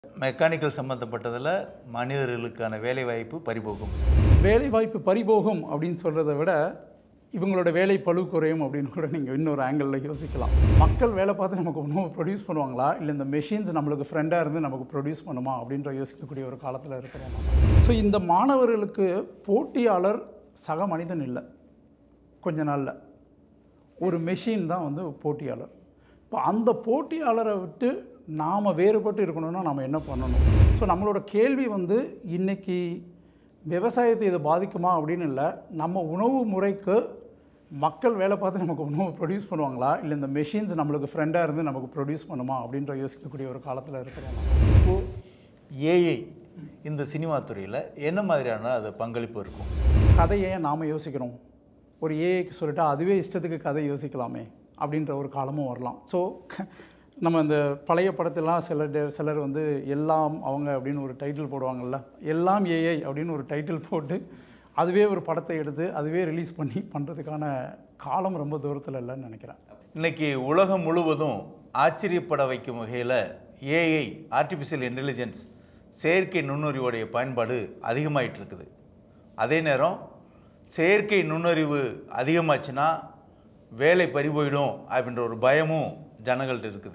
mechanical சம்மந்தப்பட்டதில் மனிதர்களுக்கான வேலைவாய்ப்பு பறிபோகும் வேலை வாய்ப்பு பறிபோகும் அப்படின்னு சொல்கிறத விட இவங்களோட வேலை பளு குறையும் அப்படின்னு கூட நீங்கள் இன்னொரு ஆங்கிளில் யோசிக்கலாம் மக்கள் வேலை பார்த்து நமக்கு உணவு ப்ரொடியூஸ் பண்ணுவாங்களா இல்லை இந்த மெஷின்ஸ் நம்மளுக்கு ஃப்ரெண்டாக இருந்து நமக்கு ப்ரொடியூஸ் பண்ணுமா அப்படின்ற யோசிக்கக்கூடிய ஒரு காலத்தில் இருக்கிறோம் ஸோ இந்த மாணவர்களுக்கு போட்டியாளர் சக மனிதன் இல்லை கொஞ்ச நாளில் ஒரு மெஷின் தான் வந்து போட்டியாளர் இப்போ அந்த போட்டியாளரை விட்டு நாம் வேறுபட்டு இருக்கணும்னா நம்ம என்ன பண்ணணும் ஸோ நம்மளோட கேள்வி வந்து இன்னைக்கு விவசாயத்தை இது பாதிக்குமா அப்படின்னு இல்லை நம்ம உணவு முறைக்கு மக்கள் வேலை பார்த்து நமக்கு உணவு ப்ரொடியூஸ் பண்ணுவாங்களா இல்லை இந்த மெஷின்ஸ் நம்மளுக்கு ஃப்ரெண்டாக இருந்து நமக்கு ப்ரொடியூஸ் பண்ணுமா அப்படின்ற யோசிக்கக்கூடிய ஒரு காலத்தில் இருக்கிறோம் இப்போது ஏஐ இந்த சினிமா துறையில் என்ன மாதிரியான அது பங்களிப்பு இருக்கும் கதையை நாம் யோசிக்கிறோம் ஒரு ஏஐக்கு சொல்லிட்டா அதுவே இஷ்டத்துக்கு கதை யோசிக்கலாமே அப்படின்ற ஒரு காலமும் வரலாம் ஸோ நம்ம இந்த பழைய படத்தெல்லாம் சிலர் சிலர் வந்து எல்லாம் அவங்க அப்படின்னு ஒரு டைட்டில் போடுவாங்கல்ல எல்லாம் ஏஐ அப்படின்னு ஒரு டைட்டில் போட்டு அதுவே ஒரு படத்தை எடுத்து அதுவே ரிலீஸ் பண்ணி பண்ணுறதுக்கான காலம் ரொம்ப தூரத்தில் இல்லைன்னு நினைக்கிறேன் இன்னைக்கு உலகம் முழுவதும் ஆச்சரியப்பட வைக்கும் வகையில் ஏஐ ஆர்டிஃபிஷியல் இன்டெலிஜென்ஸ் செயற்கை நுண்ணறிவோடைய பயன்பாடு அதிகமாயிட்டு இருக்குது அதே நேரம் செயற்கை நுண்ணறிவு அதிகமாச்சுன்னா வேலை பறிபோயிடும் அப்படின்ற ஒரு பயமும் ஜனங்கள்ட்ட இருக்குது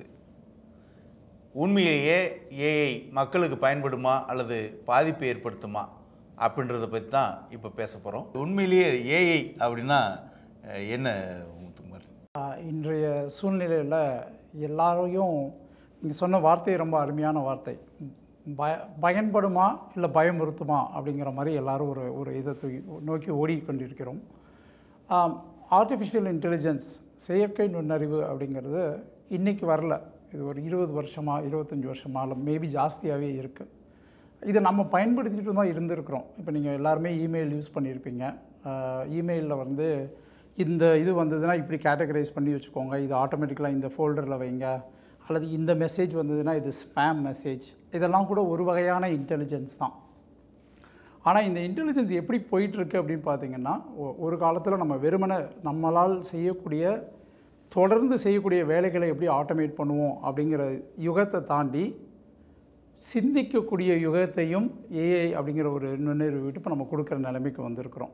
உண்மையிலேயே ஏஐ மக்களுக்கு பயன்படுமா அல்லது பாதிப்பை ஏற்படுத்துமா அப்படின்றத பற்றி தான் இப்போ பேச போகிறோம் உண்மையிலேயே ஏஐ அப்படின்னா அஹ், என்ன முத்துக்குமார் ஆஹ் இன்றைய சூழ்நிலையில் எல்லாரையும் நீங்கள் சொன்ன வார்த்தை ரொம்ப அருமையான வார்த்தை பய பயன்படுமா இல்லை பயமுறுத்துமா அப்படிங்கிற மாதிரி எல்லாரும் ஒரு ஒரு இதை தூக்கி நோக்கி ஓடிக்கொண்டிருக்கிறோம் ஆர்டிஃபிஷியல் இன்டெலிஜென்ஸ் செயற்கை நுண்ணறிவு அப்படிங்கிறது இன்றைக்கி வரல இது ஒரு இருபது வருஷமாக இருபத்தஞ்சி வருஷமா இல்லை மேபி ஜாஸ்தியாகவே இருக்குது இதை நம்ம பயன்படுத்திட்டு தான் இருந்திருக்கிறோம் இப்போ நீங்கள் எல்லாருமே இமெயில் யூஸ் பண்ணியிருப்பீங்க இமெயிலில் வந்து இந்த இது வந்ததுன்னா இப்படி கேட்டகரைஸ் பண்ணி வச்சுக்கோங்க இது ஆட்டோமேட்டிக்கலாக இந்த ஃபோல்டரில் வைங்க அல்லது இந்த மெசேஜ் வந்ததுன்னா இது ஸ்பேம் மெசேஜ் இதெல்லாம் கூட ஒரு வகையான இன்டெலிஜென்ஸ் தான் ஆனால் இந்த இன்டெலிஜென்ஸ் எப்படி போயிட்டுருக்கு அப்படின்னு பார்த்தீங்கன்னா ஒ- ஒரு காலத்தில் நம்ம வெறுமனை நம்மளால் செய்யக்கூடிய தொடர்ந்து செய்யக்கூடிய வேலைகளை எப்படி ஆட்டோமேட் பண்ணுவோம் அப்படிங்கிற யுகத்தை தாண்டி சிந்திக்கக்கூடிய யுகத்தையும் ஏஐ அப்படிங்கிற ஒரு நுண்ணறிவு விட்டு இப்போ நம்ம கொடுக்குற நிலைமைக்கு வந்திருக்கிறோம்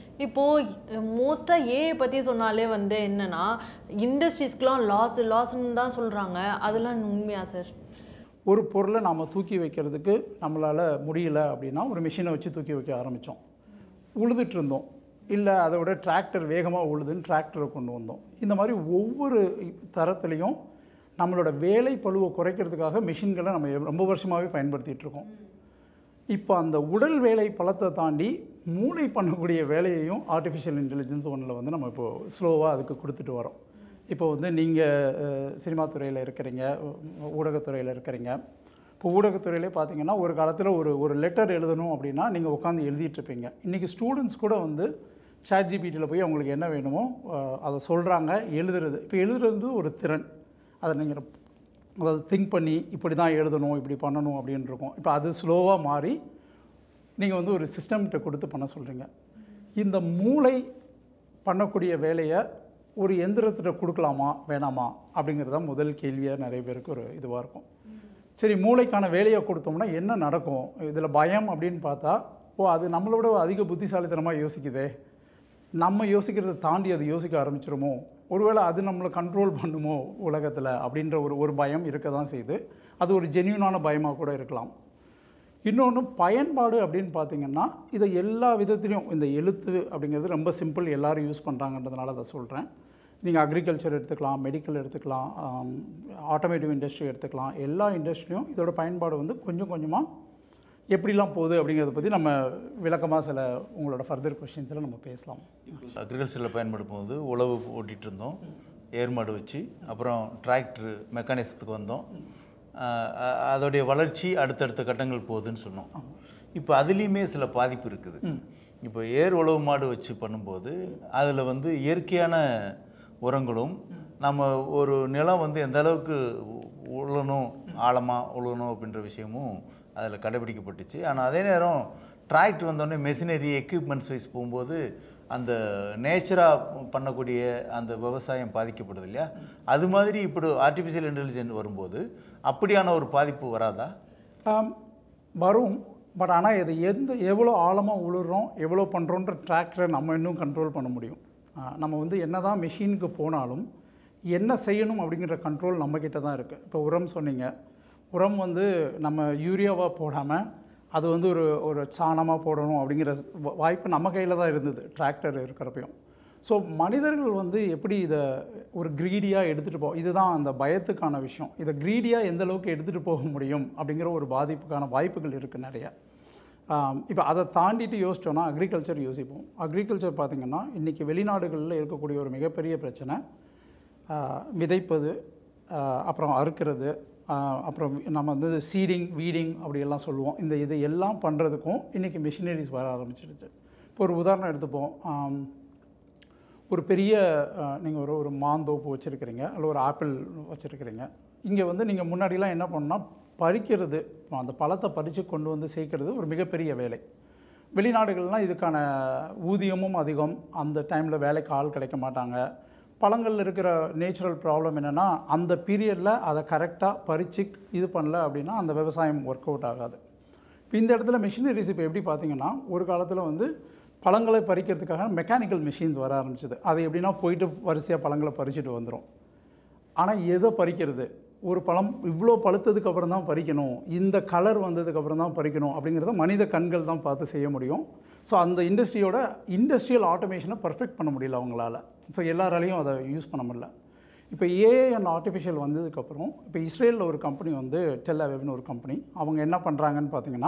இப்போது மோஸ்ட்டாக ஏஐ பற்றி சொன்னாலே வந்து என்னன்னா இண்டஸ்ட்ரீஸ்க்குலாம் லாஸ் லாஸ்ன்னு தான் சொல்கிறாங்க அதெல்லாம் உண்மையா சார் ஒரு பொருளை நாம் தூக்கி வைக்கிறதுக்கு நம்மளால் முடியல அப்படின்னா ஒரு மிஷினை வச்சு தூக்கி வைக்க ஆரம்பித்தோம் உழுதுட்டு இருந்தோம் இல்லை அதை விட டிராக்டர் வேகமாக உழுதுன்னு டிராக்டரை கொண்டு வந்தோம் இந்த மாதிரி ஒவ்வொரு தரத்துலேயும் நம்மளோட வேலை பளுவை குறைக்கிறதுக்காக மிஷின்களை நம்ம ரொம்ப வருஷமாகவே பயன்படுத்திகிட்டு இருக்கோம் இப்போ அந்த உடல் வேலை பலத்தை தாண்டி மூளை பண்ணக்கூடிய வேலையையும் ஆர்டிஃபிஷியல் இன்டெலிஜென்ஸ் ஒன்றில் வந்து நம்ம இப்போது ஸ்லோவாக அதுக்கு கொடுத்துட்டு வரோம் இப்போ வந்து நீங்கள் சினிமா துறையில் இருக்கிறீங்க ஊ- ஊடகத்துறையில் இருக்கிறீங்க இப்போ ஊடகத்துறையிலே பார்த்தீங்கன்னா ஒரு காலத்தில் ஒரு ஒரு லெட்டர் எழுதணும் அப்படின்னா நீங்கள் உட்காந்து எழுதிட்டு இருப்பீங்க இன்றைக்கி ஸ்டூடெண்ட்ஸ் கூட வந்து சாட் ஜிபிடியில் போய் அவங்களுக்கு என்ன வேணுமோ அஹ், அதை சொல்கிறாங்க எழுதுறது இப்போ எழுதுறது ஒரு திறன் அதை நீங்கள் அதாவது திங்க் பண்ணி இப்படி தான் எழுதணும் இப்படி பண்ணணும் அப்படின்னு இருக்கும் இப்போ அது ஸ்லோவாக மாறி நீங்கள் வந்து ஒரு சிஸ்டம்கிட்ட கொடுத்து பண்ண சொல்கிறீங்க இந்த மூளை பண்ணக்கூடிய வேலையை ஒரு எந்திரத்திட்ட கொடுக்கலாமா வேணாமா அப்படிங்கிறது தான் முதல் கேள்வியாக நிறைய பேருக்கு ஒரு இதுவாக இருக்கும் சரி மூளைக்கான வேலையை கொடுத்தோம்னா என்ன நடக்கும் இதில் பயம் அப்படின்னு பார்த்தா ஓ அது நம்மளோட அதிக புத்திசாலித்தனமாக யோசிக்குதே நம்ம யோசிக்கிறதை தாண்டி அது யோசிக்க ஆரம்பிச்சிருமோ ஒருவேளை அது நம்மளை கண்ட்ரோல் பண்ணுமோ உலகத்தில் அப்படின்ற ஒரு ஒரு பயம் இருக்க தான் செய்யுது அது ஒரு ஜென்யூனான பயமாக கூட இருக்கலாம் இன்னொன்று பயன்பாடு அப்படின்னு பார்த்தீங்கன்னா இதை எல்லா விதத்துலையும் இந்த எழுத்து அப்படிங்கிறது ரொம்ப சிம்பிள் எல்லாரும் யூஸ் பண்ணுறாங்கன்றதுனால அதை சொல்கிறேன் நீங்கள் அக்ரிகல்ச்சர் எடுத்துக்கலாம் மெடிக்கல் எடுத்துக்கலாம் ஆட்டோமேட்டிவ் இண்டஸ்ட்ரி எடுத்துக்கலாம் எல்லா இண்டஸ்ட்ரியும் இதோட பயன்பாடு வந்து கொஞ்சம் கொஞ்சமாக எப்படிலாம் போகுது அப்படிங்கிறத பற்றி நம்ம விளக்கமாக சில உங்களோட ஃபர்தர் கொஷின்ஸில் நம்ம பேசலாம் அக்ரிகல்ச்சரில் பயன்படுத்தும் போது உழவு ஓட்டிகிட்டு இருந்தோம் ஏர்மாடு வச்சு அப்புறம் டிராக்டர் மெக்கானிசத்துக்கு வந்தோம் ஆஹ் அ- அதோடைய வளர்ச்சி அடுத்தடுத்த கட்டங்கள் போகுதுன்னு சொன்னோம் இப்போ அதுலேயுமே சில பாதிப்பு இருக்குது இப்போ ஏர் உழவு மாடு வச்சு பண்ணும்போது அதில் வந்து இயற்கையான உரங்களும் நம்ம ஒரு நிலம் வந்து எந்த அளவுக்கு உ- உழணும் ஆழமாக உழணும் அப்படின்ற விஷயமும் அதில் கடைபிடிக்கப்பட்டுச்சு ஆனால் அதே நேரம் டிராக்டர் வந்தோடனே மெஷினரி எக்யூப்மெண்ட்ஸ் வைஸ் போகும்போது அந்த நேச்சராக பண்ணக்கூடிய அந்த விவசாயம் பாதிக்கப்படுது இல்லையா அது மாதிரி இப்படி ஆர்டிஃபிஷியல் இன்டெலிஜென்ஸ் வரும்போது அப்படியான ஒரு பாதிப்பு வராதா ஆம், வரும் பட் ஆனால் இது எந்த எவ்வளோ ஆழமாக உழுறோம் எவ்வளோ பண்ணுறோன்ற ட்ராக்டரை நம்ம இன்னும் கண்ட்ரோல் பண்ண முடியும் ஆ, நம்ம வந்து என்ன தான் மிஷினுக்கு போனாலும் என்ன செய்யணும் அப்படிங்கிற கண்ட்ரோல் நம்மக்கிட்ட தான் இருக்குது இப்போ உரம் சொன்னீங்க உரம் வந்து நம்ம யூரியாவாக போடாமல் அது வந்து ஒரு ஒரு சாணமாக போடணும் அப்படிங்கிற வ- வாய்ப்பு நம்ம கையில் தான் இருந்தது டிராக்டர் இருக்கிறப்பையும் ஸோ மனிதர்கள் வந்து எப்படி இதை ஒரு க்ரீடியாக எடுத்துகிட்டு போ இதுதான் அந்த பயத்துக்கான விஷயம் இதை க்ரீடியாக எந்த அளவுக்கு எடுத்துகிட்டு போக முடியும் அப்படிங்கிற ஒரு பாதிப்புக்கான வாய்ப்புகள் இருக்குது நிறைய இப்போ அதை தாண்டிட்டு யோசிச்சோன்னா அக்ரிகல்ச்சர் யோசிப்போம் அக்ரிகல்ச்சர் பார்த்திங்கன்னா இன்றைக்கி வெளிநாடுகளில் இருக்கக்கூடிய ஒரு மிகப்பெரிய பிரச்சனை ஆஹ், விதைப்பது ஆஹ், அப்புறம் அறுக்கிறது ஆஹ், அப்புறம் நம்ம வந்து சீடிங் வீடிங் அப்படியெல்லாம் சொல்லுவோம் இந்த இது எல்லாம் பண்ணுறதுக்கும் இன்றைக்கி மிஷினரிஸ் வர ஆரம்பிச்சிடுச்சு இப்போ ஒரு உதாரணம் எடுத்துப்போம் ஆம், ஒரு பெரிய நீங்கள் ஒரு ஒரு மாந்தோப்பு வச்சுருக்கிறீங்க அல்ல ஒரு ஆப்பிள் வச்சுருக்கிறீங்க இங்கே வந்து நீங்கள் முன்னாடிலாம் என்ன பண்ணால் பறிக்கிறது அந்த பழத்தை பறித்து கொண்டு வந்து சேர்க்கறது ஒரு மிகப்பெரிய வேலை வெளிநாடுகள்லாம் இதுக்கான ஊதியமும் அதிகம் அந்த டைமில் வேலைக்கு ஆள் கிடைக்க மாட்டாங்க பழங்களில் இருக்கிற நேச்சுரல் ப்ராப்ளம் என்னென்னா அந்த பீரியடில் அதை கரெக்டாக பறித்து இது பண்ணல அப்படின்னா அந்த விவசாயம் ஒர்க் அவுட் ஆகாது இப்போ இந்த இடத்துல மிஷினரிஸ் இப்போ எப்படி பார்த்தீங்கன்னா ஒரு காலத்தில் வந்து பழங்களை பறிக்கிறதுக்காக மெக்கானிக்கல் மிஷின்ஸ் வர ஆரம்பிச்சது அது எப்படின்னா போயிட்டு வரிசையாக பழங்களை பறிச்சுட்டு வந்துடும் ஆனால் எதை பறிக்கிறது ஒரு பழம் இவ்வளோ பழுத்ததுக்கு அப்புறம் தான் பறிக்கணும் இந்த கலர் வந்ததுக்கு அப்புறம் தான் பறிக்கணும் அப்படிங்கிறத மனித கண்கள் தான் பார்த்து செய்ய முடியும் ஸோ அந்த இண்டஸ்ட்ரியோட இண்டஸ்ட்ரியல் ஆட்டோமேஷனை பர்ஃபெக்ட் பண்ண முடியல அவங்களால ஸோ எல்லாராலையும் அதை யூஸ் பண்ண முடியல இப்போ ஏஐ அண்ட் ஆர்டிஃபிஷியல் வந்ததுக்கப்புறம் இப்போ இஸ்ரேலில் ஒரு கம்பெனி வந்து டெல்லாவேவ்னு ஒரு கம்பெனி அவங்க என்ன பண்ணுறாங்கன்னு பார்த்தீங்கன்னா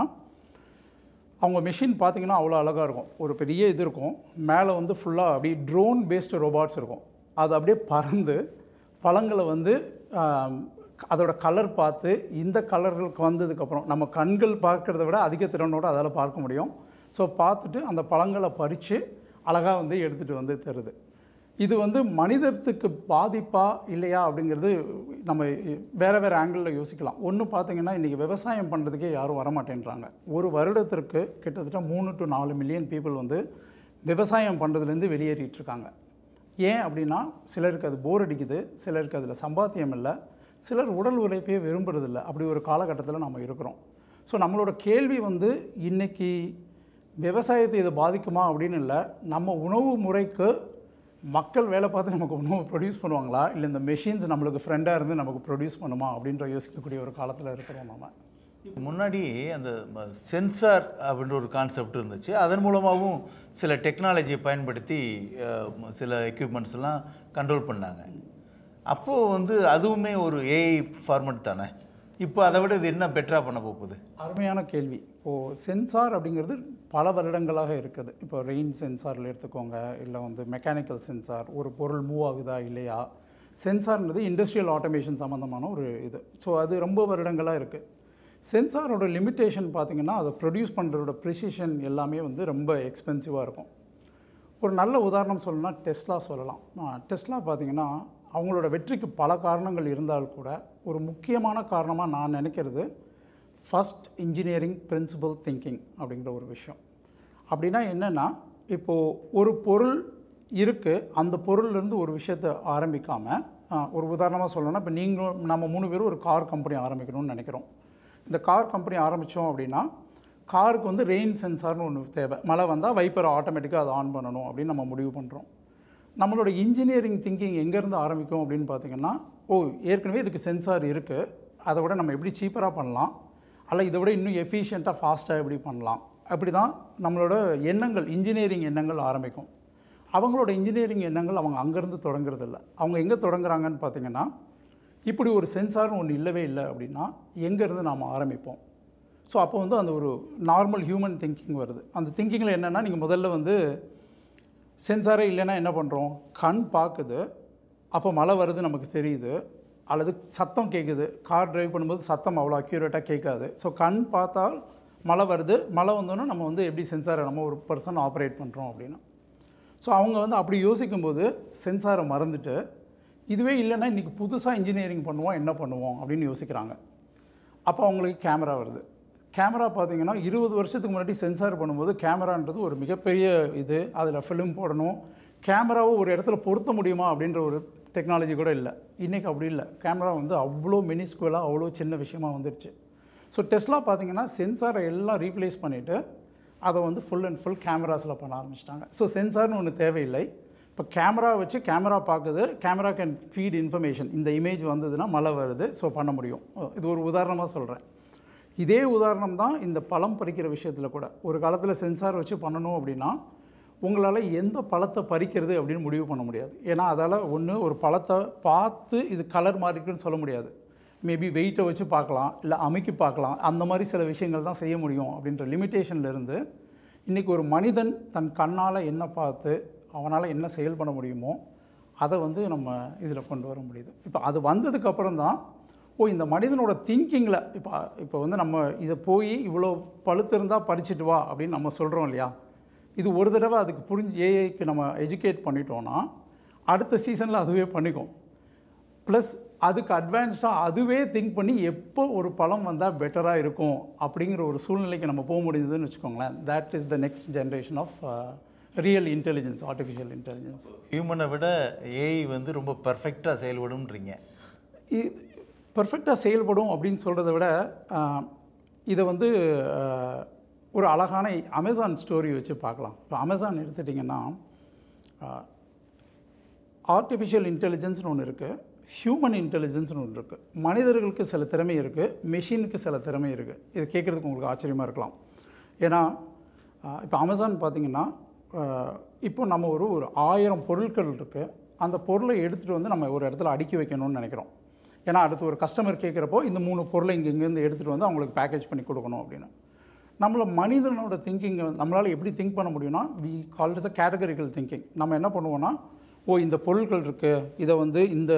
அவங்க மிஷின் பார்த்தீங்கன்னா அவ்வளோ அழகாக இருக்கும் ஒரு பெரிய இது இருக்கும் மேலே வந்து ஃபுல்லாக அப்படியே ட்ரோன் பேஸ்டு ரோபாட்ஸ் இருக்கும் அது அப்படியே பறந்து பழங்களை வந்து ஆம், அதோட கலர் பார்த்து இந்த கலர்களுக்கு வந்ததுக்கப்புறம் நம்ம கண்கள் பார்க்குறத விட அதிக திறனோட அதால் பார்க்க முடியும் ஸோ பார்த்துட்டு அந்த பழங்களை பறித்து அழகாக வந்து எடுத்துகிட்டு வந்து தருது இது வந்து மனிதத்துக்கு பாதிப்பா இல்லையா அப்படிங்கிறது நம்ம வேறு வேறு ஆங்கிளில் யோசிக்கலாம் ஒன்று பார்த்தீங்கன்னா இன்றைக்கி விவசாயம் பண்ணுறதுக்கே யாரும் வரமாட்டேன்றாங்க ஒரு வருடத்திற்கு கிட்டத்தட்ட மூணு டு நாலு மில்லியன் பீப்புள் வந்து விவசாயம் பண்ணுறதுலேருந்து வெளியேறிட்டு இருக்காங்க ஏன் அப்படின்னா சிலருக்கு அது போர் அடிக்குது சிலருக்கு அதில் சம்பாத்தியம் இல்லை சிலர் உடல் உழைப்பே விரும்புறதில்ல அப்படி ஒரு காலகட்டத்தில் நம்ம இருக்கிறோம் ஸோ நம்மளோட கேள்வி வந்து இன்னைக்கு விவசாயத்தை இது பாதிக்குமா அப்படின்னு இல்லை நம்ம உணவு முறைக்கு மக்கள் வேலை பார்த்து நமக்கு உணவு ப்ரொடியூஸ் பண்ணுவாங்களா இல்லை இந்த மெஷின்ஸ் நம்மளுக்கு ஃப்ரெண்டாக இருந்து நமக்கு ப்ரொடியூஸ் பண்ணுமா அப்படின்ற யோசிக்கக்கூடிய ஒரு காலத்தில் இருக்கிறோம் நம்ம முன்னாடி அந்த சென்சார் அப்படின்ற ஒரு கான்செப்ட் இருந்துச்சு அதன் மூலமாகவும் சில டெக்னாலஜியை பயன்படுத்தி அஹ், ம- சில எக்யூப்மெண்ட்ஸ் எல்லாம் கண்ட்ரோல் பண்ணாங்க அப்போது வந்து அதுவுமே ஒரு ஏஐ ஃபார்மட் தானே இப்போ அதை விட இது என்ன பெட்டராக பண்ண போகுது அருமையான கேள்வி இப்போது சென்சார் அப்படிங்கிறது பல வருடங்களாக இருக்குது இப்போ ரெயின் சென்சாரில் எடுத்துக்கோங்க இல்லை வந்து மெக்கானிக்கல் சென்சார் ஒரு பொருள் மூவ் ஆகுதா இல்லையா சென்சார்ன்றது இண்டஸ்ட்ரியல் ஆட்டோமேஷன் சம்மந்தமான ஒரு இது ஸோ அது ரொம்ப வருடங்களாக இருக்குது சென்சாரோட லிமிட்டேஷன் பார்த்தீங்கன்னா அதை ப்ரொடியூஸ் பண்ணுறதோட ப்ரிசிஷன் எல்லாமே வந்து ரொம்ப எக்ஸ்பென்சிவாக இருக்கும் ஒரு நல்ல உதாரணம் சொல்லணும்னா டெஸ்லா சொல்லலாம் டெஸ்லா பார்த்தீங்கன்னா அவங்களோட வெற்றிக்கு பல காரணங்கள் இருந்தால் கூட ஒரு முக்கியமான காரணமாக நான் நினைக்கிறது ஃபஸ்ட் இன்ஜினியரிங் பிரின்சிபல் திங்கிங் அப்படிங்கிற ஒரு விஷயம் அப்படின்னா என்னென்னா இப்போது ஒரு பொருள் இருக்குது அந்த பொருள்லேருந்து ஒரு விஷயத்தை ஆரம்பிக்காமல் ஒரு உதாரணமாக சொல்லணும்னா இப்போ நீங்களும் நம்ம மூணு பேரும் ஒரு கார் கம்பெனி ஆரம்பிக்கணும்னு நினைக்கிறோம் இந்த கார் கம்பெனி ஆரம்பித்தோம் அப்படின்னா காருக்கு வந்து ரெயின் சென்சார்னு ஒன்று தேவை மழை வந்தால் வைப்பரை ஆட்டோமேட்டிக்காக அதை ஆன் பண்ணணும் அப்படின்னு நம்ம முடிவு பண்ணுறோம் நம்மளோட இன்ஜினியரிங் திங்கிங் எங்கேருந்து ஆரம்பிக்கும் அப்படின்னு பார்த்தீங்கன்னா ஓ ஏற்கனவே இதுக்கு சென்சார் இருக்குது அதை விட நம்ம எப்படி சீப்பராக பண்ணலாம் அல்ல இதை விட இன்னும் எஃபிஷியண்ட்டாக ஃபாஸ்ட்டாக எப்படி பண்ணலாம் அப்படி தான் நம்மளோட எண்ணங்கள் இன்ஜினியரிங் எண்ணங்கள் ஆரம்பிக்கும் அவங்களோட இன்ஜினியரிங் எண்ணங்கள் அவங்க அங்கேருந்து தொடங்குறது இல்ல அவங்க எங்கே தொடங்குறாங்கன்னு பார்த்தீங்கன்னா இப்படி ஒரு சென்சார்னு ஒன்று இல்லவே இல்லை அப்படின்னா எங்கேருந்து நாம் ஆரம்பிப்போம் ஸோ அப்போ வந்து அந்த ஒரு நார்மல் ஹியூமன் திங்கிங் வருது அந்த திங்கிங்கில் என்னென்னா நீங்கள் முதல்ல வந்து சென்சாரே இல்லைன்னா என்ன பண்ணுறோம் கண் பார்க்குது அப்போ மழை வருது நமக்கு தெரியுது அல்லது சத்தம் கேட்குது கார் டிரைவ் பண்ணும்போது சத்தம் அவ்வளோ அக்யூரேட்டாக கேட்காது ஸோ கண் பார்த்தால் மழை வருது மழை வந்தோன்னே நம்ம வந்து எப்படி சென்சாரை நம்ம ஒரு பர்சன் ஆப்ரேட் பண்ணுறோம் அப்படின்னு ஸோ அவங்க வந்து அப்படி யோசிக்கும்போது சென்சாரை மறந்துட்டு இதுவே இல்லைன்னா இன்றைக்கி புதுசாக இன்ஜினியரிங் பண்ணுவோம் என்ன பண்ணுவோம் அப்படின்னு யோசிக்கிறாங்க அப்போ அவங்களுக்கு கேமரா வருது கேமரா பார்த்தீங்கன்னா இருபது வருஷத்துக்கு முன்னாடி சென்சார் பண்ணும்போது கேமரான்றது ஒரு மிகப்பெரிய இது அதில் ஃபிலிம் போடணும் கேமராவை ஒரு இடத்துல பொருத்த முடியுமா அப்படின்ற ஒரு டெக்னாலஜி கூட இல்லை இன்றைக்கி அப்படி இல்லை கேமரா வந்து அவ்வளோ மினிஸ்குவலாக அவ்வளோ சின்ன விஷயமா வந்துருச்சு ஸோ டெஸ்லா பார்த்தீங்கன்னா சென்சாரை எல்லாம் ரீப்ளேஸ் பண்ணிவிட்டு அதை வந்து ஃபுல் அண்ட் ஃபுல் கேமராஸில் பண்ண ஆரம்பிச்சிட்டாங்க ஸோ சென்சார்னு ஒன்று தேவையில்லை இப்போ கேமரா வச்சு கேமரா பார்க்குது கேமரா கேன் ஃபீட் இன்ஃபர்மேஷன் இந்த இமேஜ் வந்ததுன்னா மழை வருது ஸோ பண்ண முடியும் இது ஒரு உதாரணமாக சொல்கிறேன் இதே உதாரணம் தான் இந்த பழம் பறிக்கிற விஷயத்தில் கூட ஒரு காலத்தில் சென்சார் வச்சு பண்ணணும் அப்படின்னா உங்களால் எந்த பழத்தை பறிக்கிறது அப்படின்னு முடிவு பண்ண முடியாது ஏன்னா அதால் ஒன்று ஒரு பழத்தை பார்த்து இது கலர் மாறி இருக்குன்னு சொல்ல முடியாது மேபி வெயிட்டை வச்சு பார்க்கலாம் இல்லை அமுக்கி பார்க்கலாம் அந்த மாதிரி சில விஷயங்கள் தான் செய்ய முடியும் அப்படின்ற லிமிட்டேஷன்ல இருந்து இன்றைக்கி ஒரு மனிதன் தன் கண்ணால் என்ன பார்த்து அவனால் என்ன செயல் பண்ண முடியுமோ அதை வந்து நம்ம இதில் கொண்டு வர முடியுது இப்போ அது வந்ததுக்கப்புறம் தான் ஓ இந்த மனிதனோட திங்கிங்கில் இப்போ இப்போ வந்து நம்ம இதை போய் இவ்வளோ பழுத்து இருந்தால் பறிச்சிட்டு வா அப்படின்னு நம்ம சொல்கிறோம் இல்லையா இது ஒரு தடவை அதுக்கு புரிஞ்சு ஏஐக்கு நம்ம எஜுகேட் பண்ணிட்டோன்னா அடுத்த சீசனில் அதுவே பண்ணிக்கும் ப்ளஸ் அதுக்கு அட்வான்ஸ்டாக அதுவே திங்க் பண்ணி எப்போ ஒரு பழம் வந்தால் பெட்டராக இருக்கும் அப்படிங்கிற ஒரு சூழ்நிலைக்கு நம்ம போக முடியுதுன்னு வச்சுக்கோங்களேன் that is the next generation of real intelligence artificial intelligence ஹியூமனை விட ஏஐ வந்து ரொம்ப பர்ஃபெக்டாக செயல்படும்ன்றீங்க பர்ஃபெக்டாக செயல்படும் அப்படின்னு சொல்கிறத விட ஆஹ், இதை வந்து ஆஹ், ஒரு அழகான அமேசான் ஸ்டோரி வச்சு பார்க்கலாம் இப்போ அமேசான் எடுத்துட்டிங்கன்னா ஆர்டிஃபிஷியல் இன்டெலிஜென்ஸ்னு ஒன்று இருக்குது ஹியூமன் இன்டெலிஜென்ஸ்னு ஒன்று இருக்குது மனிதர்களுக்கு சில திறமை இருக்குது மெஷினுக்கு சில திறமை இருக்குது இது கேட்குறதுக்கு உங்களுக்கு ஆச்சரியமாக இருக்கலாம் ஏன்னா ஆஹ், இப்போ அமேசான் பார்த்தீங்கன்னா ஆஹ், இப்போ நம்ம ஒரு ஒரு ஆயிரம் பொருட்கள் இருக்குது அந்த பொருளை எடுத்துகிட்டு வந்து நம்ம ஒரு இடத்துல அடுக்கி வைக்கணும்னு நினைக்கிறோம் ஏன்னா அடுத்து ஒரு கஸ்டமர் கேட்குறப்போ இந்த மூணு பொருளை இங்கே இங்கேருந்து எடுத்துகிட்டு வந்து அவங்களுக்கு பேக்கேஜ் பண்ணி கொடுக்கணும் அப்படின்னு நம்மள மனிதனோட திங்கிங்கை நம்மளால் எப்படி திங்க் பண்ண முடியும்னா we call is a categorical thinking நம்ம என்ன பண்ணுவோம்னா ஓ இந்த பொருட்கள் இருக்குது இதை வந்து இந்த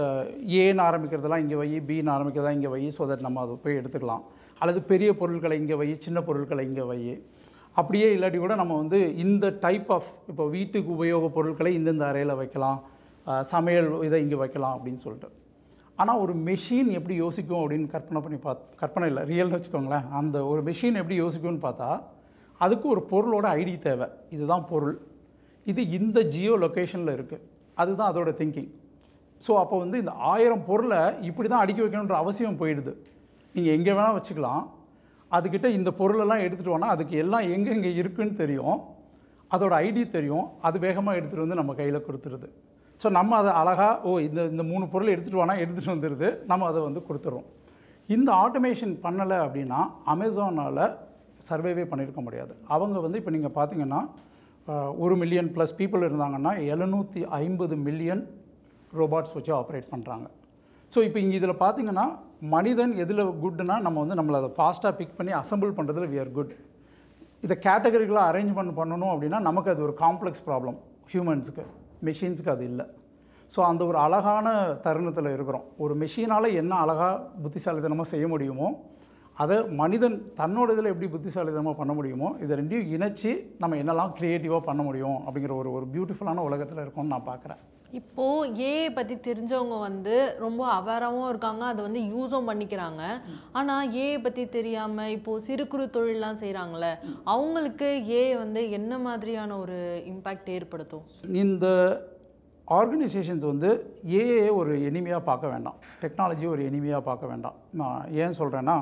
ஏன்னு ஆரம்பிக்கிறதெல்லாம் இங்கே வை பின்னு ஆரம்பிக்கிறதா இங்கே வை ஸோ தட் நம்ம அதை போய் எடுத்துக்கலாம் அல்லது பெரிய பொருட்களை இங்கே வை சின்ன பொருட்களை இங்கே வை அப்படியே இல்லாட்டி கூட நம்ம வந்து இந்த டைப் ஆஃப் இப்போ வீட்டுக்கு உபயோக பொருட்களை இந்தந்த அறையில் வைக்கலாம் அஹ், சமையல் இதை இங்கே வைக்கலாம் அப்படின்னு சொல்லிட்டு ஆனால் ஒரு மெஷின் எப்படி யோசிக்கும் அப்படின்னு கற்பனை பண்ணி பார்த்து கற்பனை இல்லை ரியல்னு வச்சுக்கோங்களேன் அந்த ஒரு மெஷின் எப்படி யோசிக்கும்னு பார்த்தா அதுக்கு ஒரு பொருளோட ஐடி தேவை இதுதான் பொருள் இது இந்த ஜியோ லொக்கேஷனில் இருக்குது அதுதான் அதோட திங்கிங் ஸோ அப்போ வந்து இந்த ஆயிரம் பொருளை இப்படி தான் அடுக்கி வைக்கணுன்ற அவசியம் போயிடுது நீங்கள் எங்கே வேணால் வச்சுக்கலாம் அதுக்கிட்ட இந்த பொருளெல்லாம் எடுத்துகிட்டு போனால் அதுக்கு எல்லாம் எங்கெங்கே இருக்குன்னு தெரியும் அதோட ஐடி தெரியும் அது வேகமாக எடுத்துகிட்டு வந்து நம்ம கையில் கொடுத்துருது ஸோ நம்ம அதை அழகாக ஓ இந்த இந்த மூணு பொருள் எடுத்துகிட்டு வானா எடுத்துகிட்டு வந்துடுது நம்ம அதை வந்து கொடுத்துறோம் இந்த ஆட்டோமேஷன் பண்ணலை அப்படின்னா அமேசானால் சர்வைவே பண்ணியிருக்க முடியாது அவங்க வந்து இப்போ நீங்கள் பார்த்தீங்கன்னா அஹ், ஒரு மில்லியன் ப்ளஸ் பீப்புள் இருந்தாங்கன்னா எழுநூற்றி ஐம்பது மில்லியன் ரோபாட்ஸ் வச்சு ஆப்ரேட் பண்ணுறாங்க ஸோ இப்போ இங்கே இதில் பார்த்தீங்கன்னா மனிதன் எதில் குட்னா நம்ம வந்து நம்மளை அதை ஃபாஸ்ட்டாக பிக் பண்ணி அசெம்பிள் பண்ணுறதுல we are குட் இதை கேட்டகரிகளாக அரேஞ்ச்மெண்ட் பண்ணணும் அப்படின்னா நமக்கு அது ஒரு காம்ப்ளெக்ஸ் ப்ராப்ளம் ஹியூமன்ஸுக்கு மெஷின்ஸுக்கு அது இல்லை ஸோ அந்த ஒரு அழகான தருணத்தில் இருக்கிறோம் ஒரு மெஷினால் என்ன அழகாக புத்திசாலித்தனமாக செய்ய முடியுமோ அதை மனிதன் தன்னோட இதில் எப்படி புத்திசாலித்தனமாக பண்ண முடியுமோ இதை ரெண்டையும் இணைச்சி நம்ம என்னெல்லாம் க்ரியேட்டிவாக பண்ண முடியும் அப்படிங்கிற ஒரு ஒரு பியூட்டிஃபுல்லான உலகத்தில் இருக்கோம்னு நான் பார்க்குறேன் இப்போ ஏஐ பத்தி தெரிஞ்சவங்க வந்து ரொம்ப அவேராகவும் இருக்காங்க அதை வந்து யூஸும் பண்ணிக்கிறாங்க ஆனா ஏஐ பத்தி தெரியாம இப்போ சிறு குறு தொழில்லாம் செய்றாங்கல்ல அவங்களுக்கு ஏஐ வந்து என்ன மாதிரியான ஒரு இம்பாக்ட் ஏற்படுத்தும் இந்த ஆர்கனைசேஷன்ஸ் வந்து ஏஏ ஒரு எனிமையாக பார்க்க வேண்டாம் டெக்னாலஜி ஒரு எனிமையாக பார்க்க வேண்டாம் நான் ஏன் சொல்கிறேன்னா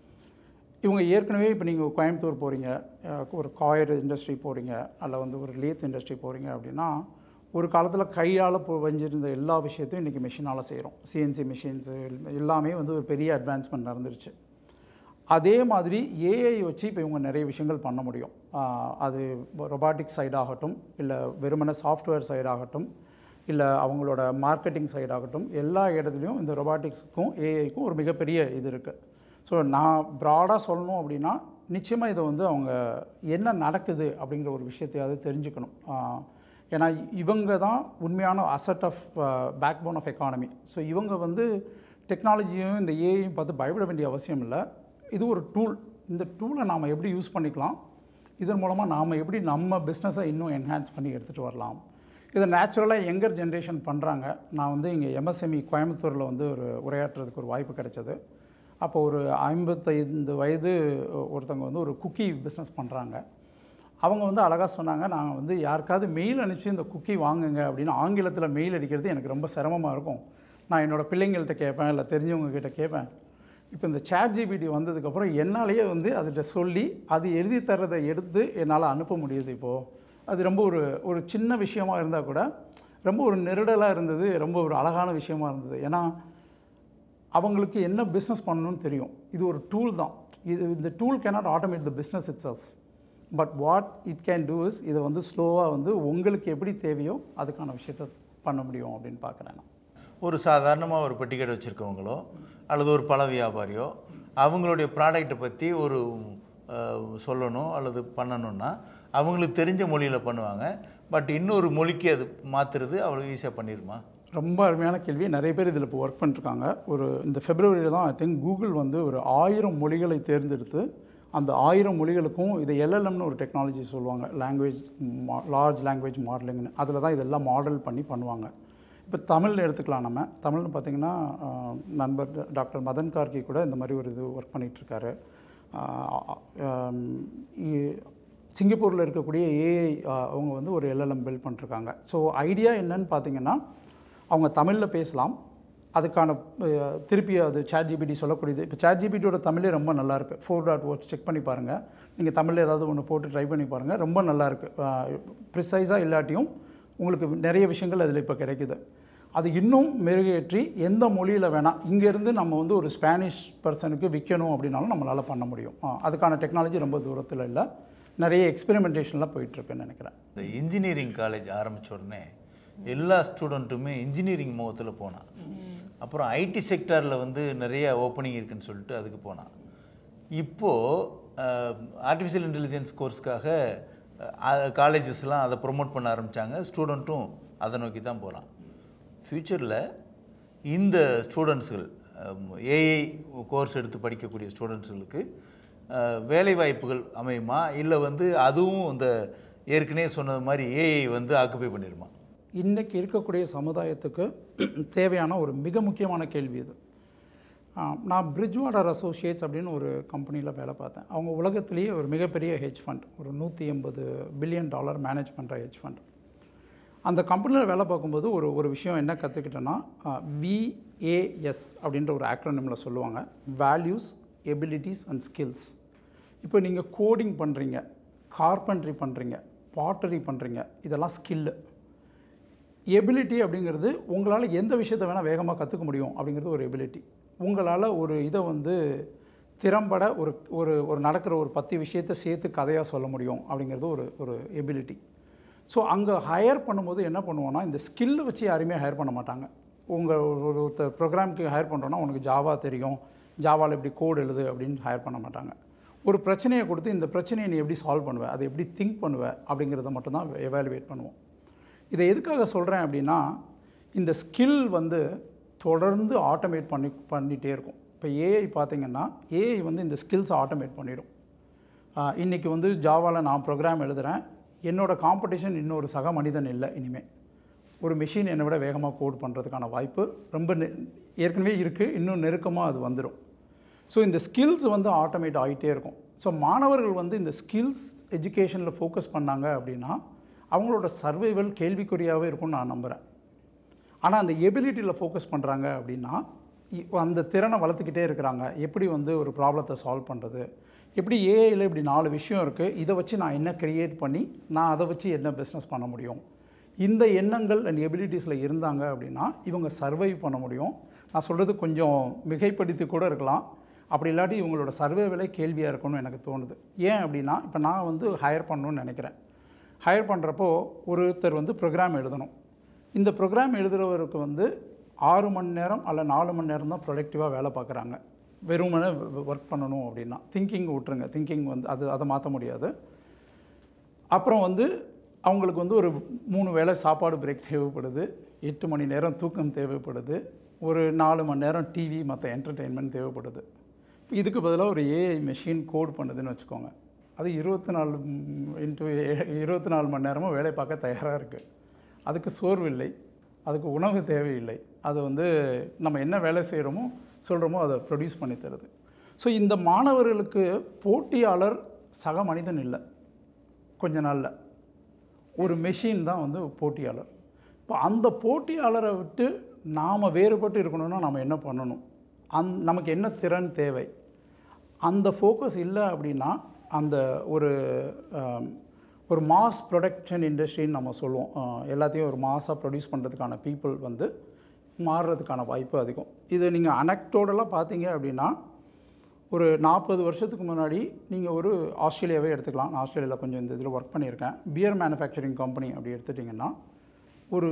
இவங்க ஏற்கனவே இப்போ நீங்கள் கோயம்புத்தூர் போகிறீங்க ஒரு காயர் இண்டஸ்ட்ரி போகிறீங்க அல்ல வந்து ஒரு லேத் இண்டஸ்ட்ரி போகிறீங்க அப்படின்னா ஒரு காலத்தில் கையால் இப்போ வஞ்சிருந்த எல்லா விஷயத்தையும் இன்றைக்கி மிஷினால் செய்கிறோம் சிஎன்சி மிஷின்ஸு எல்லாமே வந்து ஒரு பெரிய அட்வான்ஸ்மெண்ட் நடந்துருச்சு அதே மாதிரி ஏஐ வச்சு இப்போ இவங்க நிறைய விஷயங்கள் பண்ண முடியும் ஆஹ் அது ரொபாட்டிக் சைடு ஆகட்டும் இல்லை வெறுமனே சாஃப்ட்வேர் சைடு ஆகட்டும் இல்லை அவங்களோட மார்க்கெட்டிங் சைடு ஆகட்டும் எல்லா இடத்துலையும் இந்த ரொபாட்டிக்ஸுக்கும் ஏஐக்கும் ஒரு மிகப்பெரிய இது இருக்குது ஸோ நான் ப்ராடாக சொல்லணும் அப்படின்னா நிச்சயமாக இதை வந்து அவங்க என்ன நடக்குது அப்படிங்கிற ஒரு விஷயத்தையாவது தெரிஞ்சுக்கணும் ஆஹ் ஏன்னா இவங்க தான் உண்மையான asset of backbone of economy so இவங்க வந்து டெக்னாலஜியும் இந்த ஏஐயும் பார்த்து பயப்பட வேண்டிய அவசியம் இல்லை இது ஒரு டூல் இந்த டூலை நாம் எப்படி யூஸ் பண்ணிக்கலாம் இதன் மூலமாக நாம் எப்படி நம்ம பிஸ்னஸை இன்னும் என்ஹான்ஸ் பண்ணி எடுத்துகிட்டு வரலாம் இதை நேச்சுரலாக யங்கர் ஜென்ரேஷன் பண்ணுறாங்க நான் வந்து இங்கே எம்எஸ்எம்இ கோயம்புத்தூரில் வந்து ஒரு உரையாற்றுறதுக்கு ஒரு வாய்ப்பு கிடைச்சது அப்போ ஒரு ஐம்பத்தைந்து வயது ஒருத்தவங்க வந்து ஒரு குக்கி பிஸ்னஸ் பண்ணுறாங்க அவங்க வந்து அழகாக சொன்னாங்க நான் வந்து யாருக்காவது மெயில் அனுப்பிச்சு இந்த குக்கி வாங்குங்க அப்படின்னு ஆங்கிலத்தில் மெயில் அடிக்கிறது எனக்கு ரொம்ப சிரமமாக இருக்கும் நான் என்னோடய பிள்ளைங்கள்ட்ட கேட்பேன் இல்லை தெரிஞ்சவங்க கிட்ட கேட்பேன் இப்போ இந்த சேட் ஜிபிடி வந்ததுக்கப்புறம் என்னாலேயே வந்து அதிட்ட சொல்லி அது எழுதி தர்றதை எடுத்து என்னால் அனுப்ப முடியுது இப்போது அது ரொம்ப ஒரு ஒரு சின்ன விஷயமா இருந்தால் கூட ரொம்ப ஒரு நெருடலாக இருந்தது ரொம்ப ஒரு அழகான விஷயமா இருந்தது ஏன்னா அவங்களுக்கு என்ன பிஸ்னஸ் பண்ணணும்னு தெரியும் இது ஒரு டூல் தான் இது இந்த tool cannot automate the business itself but what it can do is இதை வந்து ஸ்லோவாக வந்து உங்களுக்கு எப்படி தேவையோ அதுக்கான விஷயத்த பண்ண முடியும் அப்படின்னு பார்க்குறேன் நான் ஒரு சாதாரணமாக ஒரு பெட்டி கடை வச்சுருக்கவங்களோ அல்லது ஒரு பழ வியாபாரியோ அவங்களுடைய ப்ராடக்ட்டை பற்றி ஒரு அஹ், சொல்லணும் அல்லது பண்ணணும்னா அவங்களுக்கு தெரிஞ்ச மொழியில் பண்ணுவாங்க பட் இன்னொரு மொழிக்கு அது மாற்றுறது அவ்வளோ ஈஸியாக பண்ணிடுமா ரொம்ப அருமையான கேள்வி நிறைய பேர் இதில் இப்போ ஒர்க் பண்ணிருக்காங்க ஒரு இந்த ஃபெப்ரவரியில் தான் ஐ திங்க் கூகுள் வந்து ஒரு ஆயிரம் மொழிகளை தேர்ந்தெடுத்து அந்த ஆயிரம் மொழிகளுக்கும் இது எல்எல்எம்னு ஒரு டெக்னாலஜி சொல்லுவாங்க லாங்குவேஜ் லார்ஜ் லாங்குவேஜ் மாடலிங்னு அதில் தான் இதெல்லாம் மாடல் பண்ணி பண்ணுவாங்க இப்போ தமிழ் எடுத்துக்கலாம் நம்ம தமிழ்னு பார்த்தீங்கன்னா ஆஹ், நண்பர் டாக்டர் மதன் கார்கி கூட இந்த மாதிரி ஒரு இது ஒர்க் பண்ணிகிட்ருக்காரு சிங்கப்பூரில் இருக்கக்கூடிய ஏஐ அவங்க வந்து ஒரு எல்எல்எம் பில்ட் பண்ணிருக்காங்க ஸோ ஐடியா என்னன்னு பார்த்தீங்கன்னா அவங்க தமிழில் பேசலாம் அதுக்கான அஹ், திருப்பி அது சேட் ஜிபிடி சொல்லக்கூடியது இப்போ சேட் ஜிபிடியோட தமிழே ரொம்ப நல்லா இருக்கு ஃபோர் டாட் வாட்ச் செக் பண்ணி பாருங்கள் நீங்கள் தமிழில் ஏதாவது ஒன்று போட்டு ட்ரை பண்ணி பாருங்கள் ரொம்ப நல்லா இருக்கு ப்ரிசைஸாக இல்லாட்டியும் உங்களுக்கு நிறைய விஷயங்கள் அதில் இப்போ கிடைக்குது அது இன்னும் மெருகேற்றி எந்த மொழியில் வேணால் இங்கேருந்து நம்ம வந்து ஒரு ஸ்பானிஷ் பர்சனுக்கு விற்கணும் அப்படின்னாலும் நம்மளால் பண்ண முடியும் ஆ, அதுக்கான டெக்னாலஜி ரொம்ப தூரத்தில் இல்லை நிறைய எக்ஸ்பெரிமெண்டேஷன்லாம் போயிட்டுருக்குன்னு நினைக்கிறேன் இந்த இன்ஜினியரிங் காலேஜ் ஆரம்பிச்ச உடனே எல்லா ஸ்டூடெண்ட்டுமே இன்ஜினியரிங் முகத்தில் போனான் அப்புறம் ஐடி செக்டாரில் வந்து நிறைய ஓப்பனிங் இருக்குன்னு சொல்லிட்டு அதுக்கு போனான் இப்போது ஆர்டிஃபிஷியல் இன்டெலிஜென்ஸ் கோர்ஸ்க்காக காலேஜஸ்லாம் அதை ப்ரொமோட் பண்ண ஆரம்பித்தாங்க ஸ்டூடெண்ட்டும் அதை நோக்கி தான் போகிறான் ஃப்யூச்சரில் இந்த ஸ்டூடெண்ட்ஸுகள் ஏஐ கோர்ஸ் எடுத்து படிக்கக்கூடிய ஸ்டூடெண்ட்ஸுகளுக்கு வேலை வாய்ப்புகள் அமையுமா இல்லை வந்து அதுவும் இந்த ஏற்கனவே சொன்னது மாதிரி ஏஐ வந்து ஆக்குப்பை பண்ணிடுமா இன்றைக்கி இருக்கக்கூடிய சமுதாயத்துக்கு தேவையான ஒரு மிக முக்கியமான கேள்வி இது ஆ, நான் பிரிட்ஜ் வாட்டர் அசோசியேட்ஸ் அப்படின்னு ஒரு கம்பெனியில் வேலை பார்த்தேன் அவங்க உலகத்திலேயே ஒரு மிகப்பெரிய ஹெட்ஜ் ஃபண்ட் ஒரு நூற்றி எண்பது பில்லியன் டாலர் மேனேஜ் பண்ணுற ஹெட்ஜ் ஃபண்ட் அந்த கம்பெனியில் வேலை பார்க்கும்போது ஒரு ஒரு விஷயம் என்ன கற்றுக்கிட்டேன்னா விஏஎஸ் அப்படின்ற ஒரு ஆக்ரோனிமில் சொல்லுவாங்க வேல்யூஸ் எபிலிட்டிஸ் அண்ட் ஸ்கில்ஸ் இப்போ நீங்கள் கோடிங் பண்ணுறீங்க கார்பென்ட்ரி பண்ணுறீங்க பாட்டரி பண்ணுறீங்க இதெல்லாம் ஸ்கில்லு எபிலிட்டி அப்படிங்கிறது உங்களால் எந்த விஷயத்தை வேணால் வேகமாக கற்றுக்க முடியும் அப்படிங்கிறது ஒரு எபிலிட்டி உங்களால் ஒரு இதை வந்து திறம்பட ஒரு ஒரு ஒரு நடக்கிற ஒரு பத்து விஷயத்தை சேர்த்து கதையாக சொல்ல முடியும் அப்படிங்கிறது ஒரு ஒரு எபிலிட்டி ஸோ அங்கே ஹையர் பண்ணும்போது என்ன பண்ணுவோன்னா இந்த ஸ்கில்லை வச்சு யாருமே ஹையர் பண்ண மாட்டாங்க உங்கள் ஒரு ஒருத்தர் ப்ரோக்ராம்க்கு ஹையர் பண்ணுறோன்னா உனக்கு ஜாவா தெரியும் ஜாவாவில் எப்படி கோட் எழுது அப்படின்னு ஹையர் பண்ண மாட்டாங்க ஒரு பிரச்சனையை கொடுத்து இந்த பிரச்சனையை நீ எப்படி சால்வ் பண்ணுவ அதை எப்படி திங்க் பண்ணுவ அப்படிங்கிறத மட்டும்தான் எவாலுவேட் பண்ணுவோம் இதை எதுக்காக சொல்கிறேன் அப்படின்னா இந்த ஸ்கில் வந்து தொடர்ந்து ஆட்டோமேட் பண்ணி பண்ணிகிட்டே இருக்கும் இப்போ ஏஐ பார்த்தீங்கன்னா ஏஐ வந்து இந்த ஸ்கில்ஸை ஆட்டோமேட் பண்ணிடும் இன்றைக்கி வந்து ஜாவாவில் நான் ப்ரோக்ராம் எழுதுகிறேன் என்னோடய காம்படிஷன் இன்னொரு சக மனிதன் இல்லை இனிமேல் ஒரு மிஷின் என்னை விட வேகமாக கோட் பண்ணுறதுக்கான வாய்ப்பு ரொம்ப நெ- ஏற்கனவே இருக்குது இன்னும் நெருக்கமாக அது வந்துடும் ஸோ இந்த ஸ்கில்ஸ் வந்து ஆட்டோமேட் ஆகிட்டே இருக்கும் ஸோ மாணவர்கள் வந்து இந்த ஸ்கில்ஸ் எஜுகேஷனில் ஃபோக்கஸ் பண்ணாங்க அப்படின்னா அவங்களோட சர்வைவல் கேள்விக்குறியாகவே இருக்கும்னு நான் நம்புகிறேன் ஆனால் அந்த எபிலிட்டியில் ஃபோக்கஸ் பண்ணுறாங்க அப்படின்னா இ- அந்த திறனை வளர்த்துக்கிட்டே இருக்கிறாங்க எப்படி வந்து ஒரு ப்ராப்ளத்தை சால்வ் பண்ணுறது எப்படி ஏஐயில் இப்படி நாலு விஷயம் இருக்குது இதை வச்சு நான் என்ன கிரியேட் பண்ணி நான் அதை வச்சு என்ன பிஸ்னஸ் பண்ண முடியும் இந்த எண்ணங்கள் அண்ட் எபிலிட்டிஸில் இருந்தாங்க அப்படின்னா இவங்க சர்வைவ் பண்ண முடியும் நான் சொல்கிறது கொஞ்சம் மிகைப்படுத்தி கூட இருக்கலாம் அப்படி இல்லாட்டி இவங்களோட சர்வைவலே கேள்வியாக இருக்கும்னு எனக்கு தோணுது ஏன் அப்படின்னா இப்போ நான் வந்து ஹையர் பண்ணணும்னு நினைக்கிறேன் ஹையர் பண்ணுறப்போ ஒருத்தர் வந்து ப்ரோக்ராம் எழுதணும் இந்த ப்ரோக்ராம் எழுதுகிறவருக்கு வந்து ஆறு மணி நேரம் அல்ல நாலு மணி நேரம் தான் ப்ரொடக்டிவாக வேலை பார்க்குறாங்க வெறுமனே ஒர்க் பண்ணணும் அப்படின்னா திங்கிங் விட்டுருங்க திங்கிங் வந்து அது அதை மாற்ற முடியாது அப்புறம் வந்து அவங்களுக்கு வந்து ஒரு மூணு வேளை சாப்பாடு பிரேக் தேவைப்படுது எட்டு மணி நேரம் தூக்கம் தேவைப்படுது ஒரு நாலு மணி நேரம் டிவி மற்ற என்டர்டெயின்மெண்ட் தேவைப்படுது இதுக்கு பதிலாக ஒரு ஏஐ மெஷின் கோட் பண்ணுதுன்னு வச்சுக்கோங்க அது இருபத்தி நாலு இன்ட்டு இருபத்தி நாலு மணி நேரமும் வேலை பார்க்க தயாராக இருக்குது அதுக்கு சோர்வு இல்லை அதுக்கு உணவு தேவையில்லை அது வந்து நம்ம என்ன வேலை செய்கிறோமோ சொல்கிறோமோ அதை ப்ரொடியூஸ் பண்ணி தருது ஸோ இந்த மாணவர்களுக்கு போட்டியாளர் சக மனிதன் இல்லை கொஞ்ச நாளில் ஒரு மெஷின் தான் வந்து போட்டியாளர் இப்போ அந்த போட்டியாளரை விட்டு நாம் வேறுபட்டு இருக்கணும்னா நம்ம என்ன பண்ணணும் அந் நமக்கு என்ன திறன் தேவை அந்த ஃபோக்கஸ் இல்லை அப்படின்னா அந்த ஒரு ஆம், ஒரு மாஸ் ப்ரொடக்ஷன் இண்டஸ்ட்ரின்னு நம்ம சொல்லுவோம் ஆஹ், எல்லாத்தையும் ஒரு மாஸாக ப்ரொடியூஸ் பண்ணுறதுக்கான பீப்புள் வந்து மாறுறதுக்கான வாய்ப்பு அதிகம் இது நீங்கள் அனக்டோடெல்லாம் பார்த்தீங்க அப்படின்னா ஒரு நாற்பது வருஷத்துக்கு முன்னாடி நீங்கள் ஒரு ஆஸ்திரேலியாவே எடுத்துக்கலாம் நான் ஆஸ்திரேலியாவில் கொஞ்சம் இந்த இதில் ஒர்க் பண்ணியிருக்கேன் பியர் மேனுஃபேக்சரிங் கம்பெனி அப்படி எடுத்துட்டிங்கன்னா ஒரு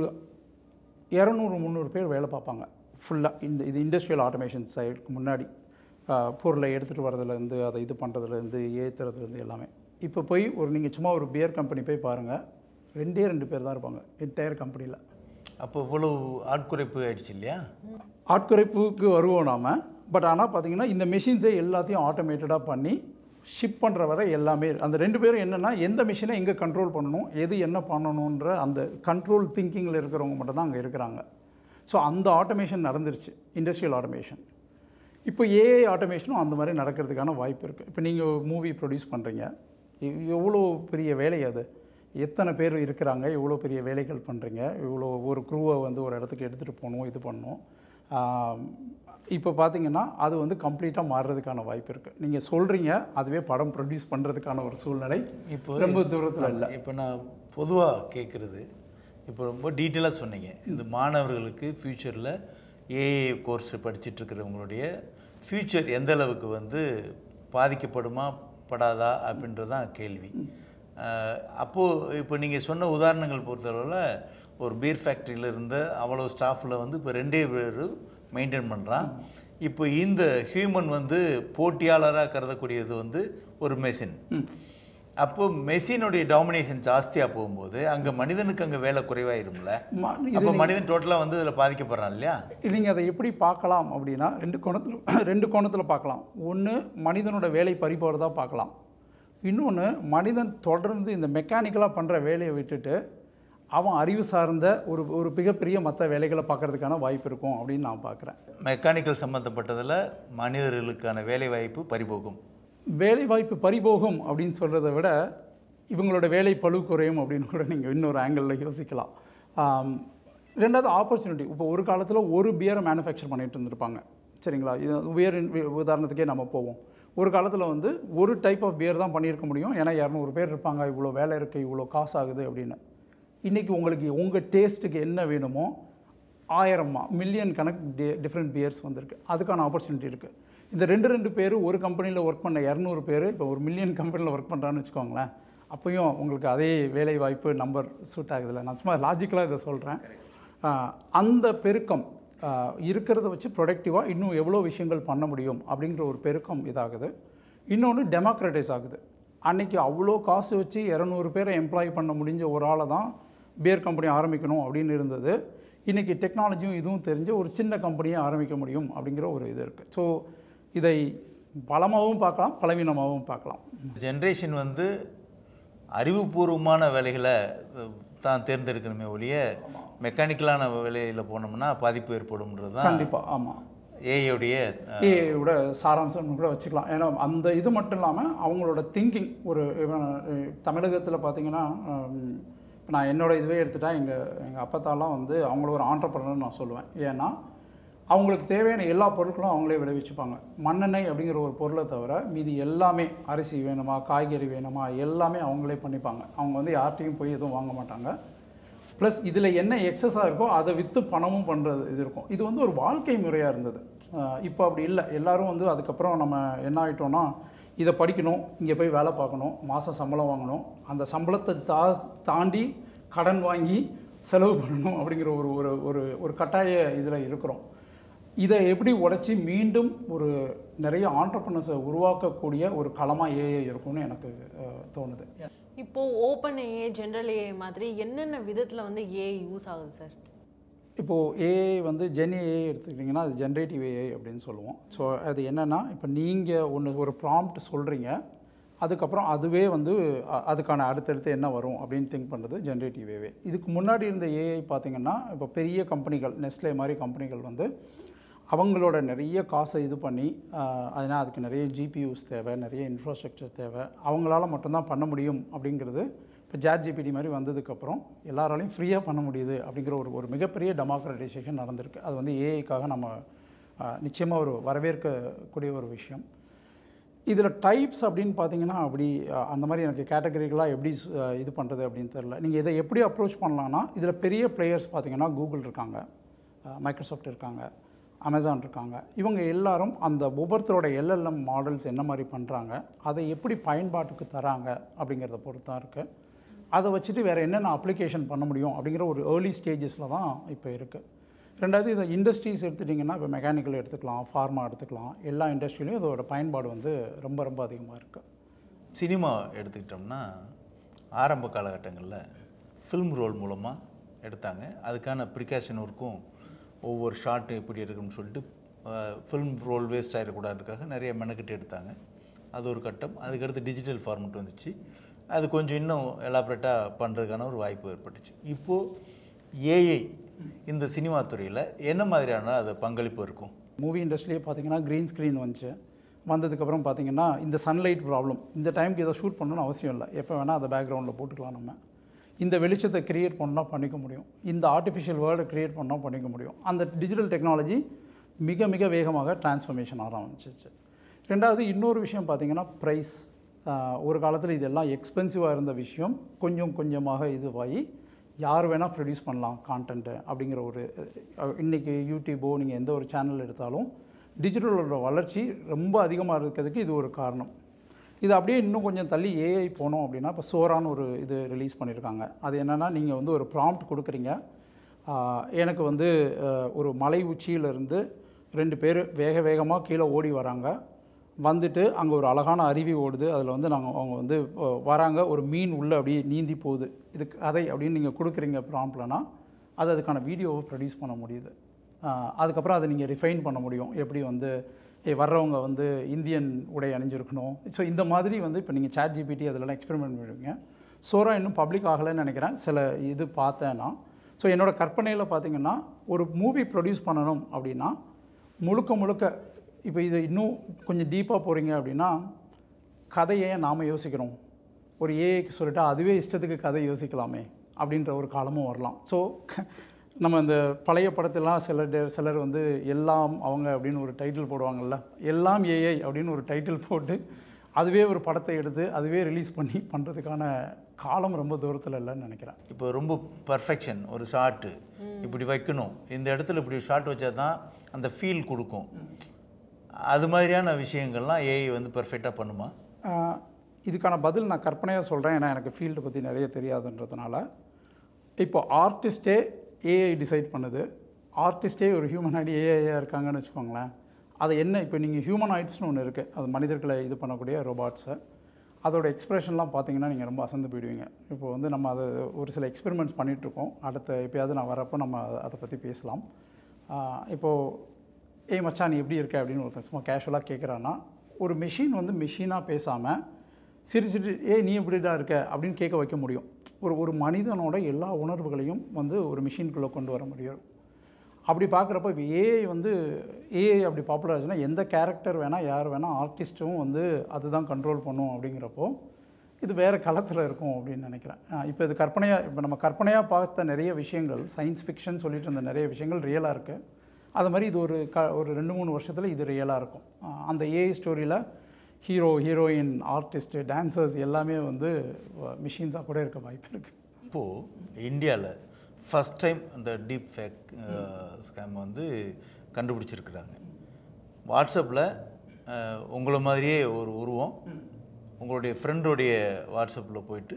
இரநூறு முந்நூறு பேர் வேலை பார்ப்பாங்க ஃபுல்லாக இந்த இது இண்டஸ்ட்ரியல் ஆட்டோமேஷன் சைடுக்கு முன்னாடி ஆஹ், பொருளை எடுத்துகிட்டு வரதுலேருந்து அதை இது பண்ணுறதுலேருந்து ஏற்றுறதுலேருந்து எல்லாமே இப்போ போய் ஒரு நீங்கள் சும்மா ஒரு பியர் கம்பெனி போய் பாருங்கள் ரெண்டே ரெண்டு பேர் தான் இருப்பாங்க என்டையர் கம்பெனியில் அப்போ இவ்வளவு ஆட்குறைப்பு ஆயிடுச்சு இல்லையா ஆட்குறைப்புக்கு வருவோம் நாம பட் ஆனால் பார்த்தீங்கன்னா இந்த மிஷின்ஸை எல்லாத்தையும் ஆட்டோமேட்டடாக பண்ணி ஷிப் பண்ணுற வரை எல்லாமே அந்த ரெண்டு பேரும் என்னென்னா எந்த மிஷினை எங்கே கண்ட்ரோல் பண்ணணும் எது என்ன பண்ணணுன்ற அந்த கண்ட்ரோல் திங்கிங்கில் இருக்கிறவங்க மட்டும் தான் அங்கே இருக்கிறாங்க ஸோ அந்த ஆட்டோமேஷன் நடந்துருச்சு இண்டஸ்ட்ரியல் ஆட்டோமேஷன் இப்போ ஏஐ ஆட்டோமேஷனும் அந்த மாதிரி நடக்கிறதுக்கான வாய்ப்பு இருக்குது இப்போ நீங்கள் மூவி ப்ரொடியூஸ் பண்ணுறீங்க எவ்வளோ பெரிய வேலை அது எத்தனை பேர் இருக்கிறாங்க எவ்வளோ பெரிய வேலைகள் பண்ணுறீங்க இவ்வளோ ஒரு க்ரூவை வந்து ஒரு இடத்துக்கு எடுத்துகிட்டு போகணும் இது பண்ணணும் ஆம், இப்போ பார்த்தீங்கன்னா அது வந்து கம்ப்ளீட்டாக மாறுறதுக்கான வாய்ப்பு இருக்குது நீங்கள் சொல்கிறீங்க அதுவே படம் ப்ரொடியூஸ் பண்ணுறதுக்கான ஒரு சூழ்நிலை இப்போ ரொம்ப தூரத்தில் இல்லை இப்போ நான் பொதுவாக கேட்குறது இப்போ ரொம்ப டீட்டெயிலாக சொன்னீங்க இந்த மாணவர்களுக்கு ஃப்யூச்சரில் ஏஏ கோர்ஸ் படிச்சுட்டு இருக்கிறவங்களுடைய ஃப்யூச்சர் எந்த அளவுக்கு வந்து பாதிக்கப்படுமா படாதா அப்படின்றது தான் கேள்வி அஹ், அப்போது இப்போ நீங்கள் சொன்ன உதாரணங்கள் பொறுத்தளவில் ஒரு பீர் ஃபேக்ட்ரியில் இருந்த அவ்வளோ ஸ்டாஃபில் வந்து இப்போ ரெண்டே பேர் மெயின்டைன் பண்ணுறான் இப்போ இந்த ஹியூமன் வந்து போட்டியாளராக கருதக்கூடியது வந்து ஒரு மெஷின் அப்போ மெஷினுடைய டாமினேஷன் ஜாஸ்தியாக போகும்போது அங்கே மனிதனுக்கு அங்கே வேலை குறைவாயிரும்ல ம- இது அப்போ மனிதன் டோட்டலாக வந்து இதில் பாதிக்கப்படுறான் இல்லையா நீங்கள் அதை எப்படி பார்க்கலாம் அப்படின்னா ரெண்டு கோணத்தில் ரெண்டு கோணத்தில் பார்க்கலாம் ஒன்று மனிதனோட வேலை பறிப்போகிறதா பார்க்கலாம் இன்னொன்று மனிதன் தொடர்ந்து இந்த மெக்கானிக்கலாக பண்ணுற வேலையை விட்டுட்டு அவன் அறிவு சார்ந்த ஒரு ஒரு மிகப்பெரிய மற்ற வேலைகளை பார்க்கறதுக்கான வாய்ப்பு இருக்கும் அப்படின்னு நான் பார்க்குறேன் மெக்கானிக்கல் சம்மந்தப்பட்டதில் மனிதர்களுக்கான வேலை வாய்ப்பு பறிபோகும் வேலை வாய்ப்பு பறிபோகும் அப்படின்னு சொல்கிறத விட இவங்களோட வேலை பளு குறையும் அப்படின்னு கூட நீங்கள் இன்னொரு ஆங்கிளில் யோசிக்கலாம் ஆம், ரெண்டாவது ஆப்பர்ச்சுனிட்டி இப்போ ஒரு காலத்தில் ஒரு பியரை மேனுஃபேக்சர் பண்ணிட்டு இருந்திருப்பாங்க சரிங்களா இது உயர் உதாரணத்துக்கே நம்ம போவோம் ஒரு காலத்தில் வந்து ஒரு டைப் ஆஃப் பியர் தான் பண்ணியிருக்க முடியும் ஏன்னா இரநூறு பேர் இருப்பாங்க இவ்வளோ வேலை இருக்குது இவ்வளோ காசு ஆகுது அப்படின்னு இன்றைக்கி உங்களுக்கு உங்கள் டேஸ்ட்டுக்கு என்ன வேணுமோ ஆயிரமா மில்லியன் கணக்கு டி டிஃப்ரெண்ட் பியர்ஸ் வந்திருக்கு அதுக்கான ஆப்பர்ச்சுனிட்டி இருக்குது இந்த ரெண்டு ரெண்டு பேர் ஒரு கம்பெனியில் ஒர்க் பண்ண இரநூறு பேர் இப்போ ஒரு மில்லியன் கம்பெனியில் ஒர்க் பண்ணுறான்னு வச்சுக்கோங்களேன் அப்பயும் உங்களுக்கு அதே வேலை வாய்ப்பு நம்பர் சூட் ஆகுதுல்ல நான் சும்மா லாஜிக்கலாக இதை சொல்கிறேன் அந்த பெருக்கம் ஆஹ், இருக்கிறத வச்சு ப்ரொடக்டிவாக இன்னும் எவ்வளோ விஷயங்கள் பண்ண முடியும் அப்படிங்கிற ஒரு பெருக்கம் இதாகுது இன்னொன்று டெமோக்ரட்டைஸ் ஆகுது அன்னைக்கு அவ்வளோ காசு வச்சு இரநூறு பேரை எம்ப்ளாய் பண்ண முடிஞ்ச ஒரு ஆளை தான் பியர் கம்பெனி ஆரம்பிக்கணும் அப்படின்னு இருந்தது இன்றைக்கி டெக்னாலஜியும் இதுவும் தெரிஞ்சு ஒரு சின்ன கம்பெனியை ஆரம்பிக்க முடியும் அப்படிங்கிற ஒரு இது இருக்குது ஸோ இதை பலமாகவும் பார்க்கலாம் பலவீனமாகவும் பார்க்கலாம் ஜென்ரேஷன் வந்து அறிவுபூர்வமான வேலைகளை அஹ், தான் தேர்ந்தெடுக்கணுமே ஒழிய மெக்கானிக்கலான வேலையில் போனோம்னா பாதிப்பு ஏற்படும்ன்றது தான் கண்டிப்பாக ஆமாம் ஏஐயோடைய ஏஐயோட சாராம்சம்னு கூட வச்சுக்கலாம் ஏன்னா அந்த இது மட்டும் இல்லாமல் அவங்களோட திங்கிங் ஒரு தமிழகத்தில் பார்த்தீங்கன்னா ஹம், இப்ப நான் என்னோட இதுவே எடுத்துட்டா எங்கள் எங்கள் அப்பத்தாலாம் வந்து அவங்கள ஒரு ஆண்டர்பனர் நான் சொல்லுவேன் ஏன்னா அவங்களுக்கு தேவையான எல்லா பொருட்களும் அவங்களே விளைவிச்சுப்பாங்க மண்ணெண்ணெய் அப்படிங்கிற ஒரு பொருளை தவிர மீதி எல்லாமே அரிசி வேணுமா காய்கறி வேணுமா எல்லாமே அவங்களே பண்ணிப்பாங்க அவங்க வந்து யார்கிட்டையும் போய் எதுவும் வாங்க மாட்டாங்க ப்ளஸ் இதில் என்ன எக்ஸஸாக இருக்கோ அதை விற்று பணமும் பண்ணுறது இது இருக்கும் இது வந்து ஒரு வாழ்க்கை முறையாக இருந்தது ஆஹ் இப்போ அப்படி இல்லை எல்லாரும் வந்து அதுக்கப்புறம் நம்ம என்ன ஆகிட்டோம்னா இதை படிக்கணும் இங்கே போய் வேலை பார்க்கணும் மாதம் சம்பளம் வாங்கணும் அந்த சம்பளத்தை தா தாண்டி கடன் வாங்கி செலவு பண்ணணும் அப்படிங்கிற ஒரு ஒரு ஒரு ஒரு கட்டாய இதில் இருக்கிறோம் இதை எப்படி உடைச்சி மீண்டும் ஒரு நிறைய ஆண்டர்பனர்ஸை உருவாக்கக்கூடிய ஒரு களமாக ஏஏ இருக்கும்னு எனக்கு ஆஹ் தோணுது இப்போ ஓப்பன் ஏஏ ஜென்ரல் ஏஐ மாதிரி என்னென்ன விதத்துல வந்து ஏஐ யூஸ் ஆகுது சார் இப்போது ஏஐ வந்து ஜென் ஏஐ எடுத்துக்கிட்டிங்கன்னா அது ஜென்ரேட்டிவ் ஏஐ அப்படின்னு சொல்லுவோம் ஸோ அது என்னென்னா இப்போ நீங்கள் ஒன்று ஒரு ப்ராம்ப்ட் சொல்கிறீங்க அதுக்கப்புறம் அதுவே வந்து அ- அதுக்கான அடுத்தடுத்து என்ன வரும் அப்படின்னு திங்க் பண்ணுறது ஜென்ரேட்டிவ் ஏஐ இதுக்கு முன்னாடி இருந்த ஏஐ பார்த்தீங்கன்னா இப்போ பெரிய கம்பெனிகள் நெஸ்லே மாதிரி கம்பெனிகள் வந்து அவங்களோட நிறைய காசை இது பண்ணி ஆஹ், அதனால் அதுக்கு நிறைய ஜிபியூஸ் தேவை நிறைய இன்ஃப்ராஸ்ட்ரக்சர் தேவை அவங்களால மட்டும்தான் பண்ண முடியும் அப்படிங்கிறது இப்போ ஜாட் ஜிபிடி மாதிரி வந்ததுக்கப்புறம் எல்லாராலையும் ஃப்ரீயாக பண்ண முடியுது அப்படிங்கிற ஒரு ஒரு மிகப்பெரிய டெமோக்ரட்டைசேஷன் நடந்திருக்கு அது வந்து ஏஐக்காக நம்ம நிச்சயமாக ஒரு வரவேற்கக்கூடிய ஒரு விஷயம் இதில் டைப்ஸ் அப்படின்னு பார்த்தீங்கன்னா அப்படி அஹ், அந்த மாதிரி எனக்கு கேட்டகரிகளாக எப்படி அஹ், இது பண்ணுறது அப்படின்னு தெரில நீங்கள் இதை எப்படி அப்ரோச் பண்ணலான்னா இதில் பெரிய பிளேயர்ஸ் பார்த்தீங்கன்னா கூகுள் இருக்காங்க மைக்ரோசாஃப்ட் இருக்காங்க அமேசான் இருக்காங்க இவங்க எல்லாரும் அந்த ஒவ்வொருத்தரோட எல்எல்எம் மாடல்ஸ் என்ன மாதிரி பண்ணுறாங்க அதை எப்படி பயன்பாட்டுக்கு தராங்க அப்படிங்கிறத பொறுத்து தான் இருக்குது அதை வச்சுட்டு வேறு என்னென்ன அப்ளிகேஷன் பண்ண முடியும் அப்படிங்கிற ஒரு ஏர்லி ஸ்டேஜஸில் தான் இப்போ இருக்குது ரெண்டாவது இந்த இண்டஸ்ட்ரீஸ் எடுத்துட்டிங்கன்னா இப்போ மெக்கானிக்கல் எடுத்துக்கலாம் ஃபார்மா எடுத்துக்கலாம் எல்லா இண்டஸ்ட்ரியிலையும் இதோட பயன்பாடு வந்து ரொம்ப ரொம்ப அதிகமாக இருக்குது சினிமா எடுத்துக்கிட்டோம்னா ஆரம்ப காலகட்டங்களில் ஃபில்ம் ரோல் மூலமாக எடுத்தாங்க அதுக்கான ப்ரிகாஷன் ஒர்க்கும் ஒவ்வொரு ஷாட்டு எப்படி இருக்குன்னு சொல்லிட்டு ஃபில்ம் ரோல் வேஸ்ட் ஆகிடக்கூடாதுக்காக நிறைய மெனக்கிட்டு எடுத்தாங்க அது ஒரு கட்டம் அதுக்கடுத்து டிஜிட்டல் ஃபார்மெட் வந்துச்சு அது கொஞ்சம் இன்னும் எலாபரேட்டாக பண்ணுறதுக்கான ஒரு வாய்ப்பு ஏற்பட்டுச்சு இப்போது ஏஐ இந்த சினிமா துறையில் என்ன மாதிரியான அது பங்களிப்பு இருக்கும் மூவி இண்டஸ்ட்ரியே பார்த்தீங்கன்னா க்ரீன் ஸ்க்ரீன் வந்துச்சு வந்ததுக்கப்புறம் பார்த்தீங்கன்னா இந்த சன்லைட் ப்ராப்ளம் இந்த டைமுக்கு இதை ஷூட் பண்ணணும்னு அவசியம் இல்லை எப்போ வேணால் அதை பேக்ரவுண்டில் போட்டுக்கலாம் நம்ம இந்த வெளிச்சத்தை கிரியேட் பண்ணால் பண்ணிக்க முடியும் இந்த ஆர்டிஃபிஷியல் வேர்ல்டை கிரியேட் பண்ணால் பண்ணிக்க முடியும் அந்த டிஜிட்டல் டெக்னாலஜி மிக மிக வேகமாக டிரான்ஸ்ஃபர்மேஷன் ஆரம்பிச்சிச்சு ரெண்டாவது இன்னொரு விஷயம் பார்த்தீங்கன்னா ப்ரைஸ் ஒரு காலத்தில் இதெல்லாம் எக்ஸ்பென்சிவாக இருந்த விஷயம் கொஞ்சம் கொஞ்சமாக இதுவாகி யார் வேணால் ப்ரொடியூஸ் பண்ணலாம் கான்டென்ட்டு அப்படிங்கிற ஒரு அஹ், இன்னைக்கு யூடியூபோ நீங்கள் எந்த ஒரு சேனல் எடுத்தாலும் டிஜிட்டலோட வளர்ச்சி ரொம்ப அதிகமாக இருக்கிறதுக்கு இது ஒரு காரணம் இது அப்படியே இன்னும் கொஞ்சம் தள்ளி ஏஐ போனோம் அப்படின்னா இப்போ சோரான்னு ஒரு இது ரிலீஸ் பண்ணியிருக்காங்க அது என்னென்னா நீங்கள் வந்து ஒரு ப்ராம்ப்ட் கொடுக்குறீங்க ஆஹ், எனக்கு வந்து அஹ், ஒரு மலை உச்சியிலிருந்து ரெண்டு பேர் வேக வேகமாக கீழே ஓடி வராங்க வந்துட்டு அங்கே ஒரு அழகான அருவி ஓடுது அதில் வந்து நாங்கள் அவங்க வந்து அஹ், வராங்க ஒரு மீன் உள்ளே அப்படியே நீந்தி போகுது இதுக்கு கதை அப்படின்னு நீங்கள் கொடுக்குறீங்க ப்ராம்ப்ட்லனா அது அதுக்கான வீடியோவை ப்ரொடியூஸ் பண்ண முடியுது ஆஹ், அதுக்கப்புறம் அதை நீங்கள் ரிஃபைன் பண்ண முடியும் எப்படி வந்து ஏ வர்றவங்க வந்து இந்தியன் உடை அணிஞ்சிருக்கணும் ஸோ இந்த மாதிரி வந்து இப்போ நீங்கள் சேட் ஜிபிடி அதிலலாம் எக்ஸ்பெரிமெண்ட் பண்ணுவீங்க சோரா இன்னும் பப்ளிக் ஆகலைன்னு நினைக்கிறேன் சில இது பார்த்தேன்னா ஸோ என்னோடய கற்பனையில் பார்த்தீங்கன்னா ஒரு மூவி ப்ரொடியூஸ் பண்ணணும் அப்படின்னா முழுக்க முழுக்க இப்போ இது இன்னும் கொஞ்சம் டீப்பாக போகிறீங்க அப்படின்னா கதையை நாம் யோசிக்கிறோம் ஒரு ஏஐக்கு சொல்லிட்டா அதுவே இஷ்டத்துக்கு கதை யோசிக்கலாமே அப்படின்ற ஒரு காலமும் வரலாம் ஸோ நம்ம இந்த பழைய படத்தெல்லாம் சிலர் டே- சிலர் வந்து எல்லாம் அவங்க அப்படின்னு ஒரு டைட்டில் போடுவாங்கல்ல எல்லாம் ஏஐ அப்படின்னு ஒரு டைட்டில் போட்டு அதுவே ஒரு படத்தை எடுத்து அதுவே ரிலீஸ் பண்ணி பண்ணுறதுக்கான காலம் ரொம்ப தூரத்தில் இல்லைன்னு நினைக்கிறேன் இப்போ ரொம்ப பர்ஃபெக்ஷன் ஒரு ஷாட்டு இப்படி வைக்கணும் இந்த இடத்துல இப்படி ஷாட் வச்சா தான் அந்த ஃபீல் கொடுக்கும் அது மாதிரியான விஷயங்கள்லாம் ஏஐ வந்து பெர்ஃபெக்டாக பண்ணுமா ஆஹ் இதுக்கான பதில் நான் கற்பனையாக சொல்கிறேன் ஏன்னா எனக்கு ஃபீல்டை பற்றி நிறைய தெரியாதுன்றதுனால இப்போ ஆர்டிஸ்ட்டே ஏஐ டிசைட் பண்ணுது ஆர்டிஸ்ட்டே ஒரு ஹியூமனாய்டு ஏஐயாக இருக்காங்கன்னு வச்சுக்கோங்களேன் அது என்ன இப்போ நீங்கள் ஹியூமனாய்ட்ஸ்னு ஒன்று இருக்குது அது மனிதர்களை இது பண்ணக்கூடிய ரோபாட்ஸை அதோட எக்ஸ்பிரஷன்லாம் பார்த்தீங்கன்னா நீங்கள் ரொம்ப அசந்து போயிடுவீங்க இப்போ வந்து நம்ம அதை ஒரு சில எக்ஸ்பெரிமெண்ட்ஸ் பண்ணிகிட்ருக்கோம் அடுத்த எப்பயாவது நான் வரப்போ நம்ம அதை- அதை பற்றி பேசலாம் ஆஹ் இப்போது ஏய் மச்சான் நீ எப்படி இருக்க அப்படின்னு ஒருத்தன் சும்மா கேஷுவலாக கேட்குறான்னா ஒரு மெஷின் வந்து மெஷினாக பேசாமல் சிரிச்சிட்டு ஏய் நீ எப்படிடா இருக்க அப்படின்னு கேட்க வைக்க முடியும் ஒரு ஒரு மனிதனோட எல்லா உணர்வுகளையும் வந்து ஒரு மிஷின்குள்ளே கொண்டு வர முடியும் அப்படி பார்க்குறப்ப இப்போ ஏஐ வந்து ஏஐ அப்படி பாப்புலர் ஆச்சுன்னா எந்த கேரக்டர் வேணால் யார் வேணால் ஆர்டிஸ்ட்டும் வந்து அதுதான் கண்ட்ரோல் பண்ணும் அப்படிங்கிறப்போ இது வேறு களத்தில் இருக்கும் அப்படின்னு நினைக்கிறேன் அஹ் இப்போ இது கற்பனையாக இப்போ நம்ம கற்பனையாக பார்த்த நிறைய விஷயங்கள் சயின்ஸ் ஃபிக்ஷன் சொல்லிட்டு இருந்த நிறைய விஷயங்கள் ரியலாக இருக்குது அது மாதிரி இது ஒரு க ஒரு ரெண்டு மூணு வருஷத்தில் இது ரியலாக இருக்கும் அஹ் அந்த ஏஐ ஸ்டோரியில் ஹீரோ ஹீரோயின் ஆர்டிஸ்ட்டு டான்சர்ஸ் எல்லாமே வந்து மிஷின்ஸாக கூட இருக்க வாய்ப்பு இருக்குது இப்போது இந்தியாவில் ஃபஸ்ட் டைம் இந்த டீப் ஃபேக் ஸ்கேம் வந்து கண்டுபிடிச்சிருக்கிறாங்க வாட்ஸ்அப்பில் உங்களை மாதிரியே ஒரு உருவம் உங்களுடைய ஃப்ரெண்டோடைய வாட்ஸ்அப்பில் போயிட்டு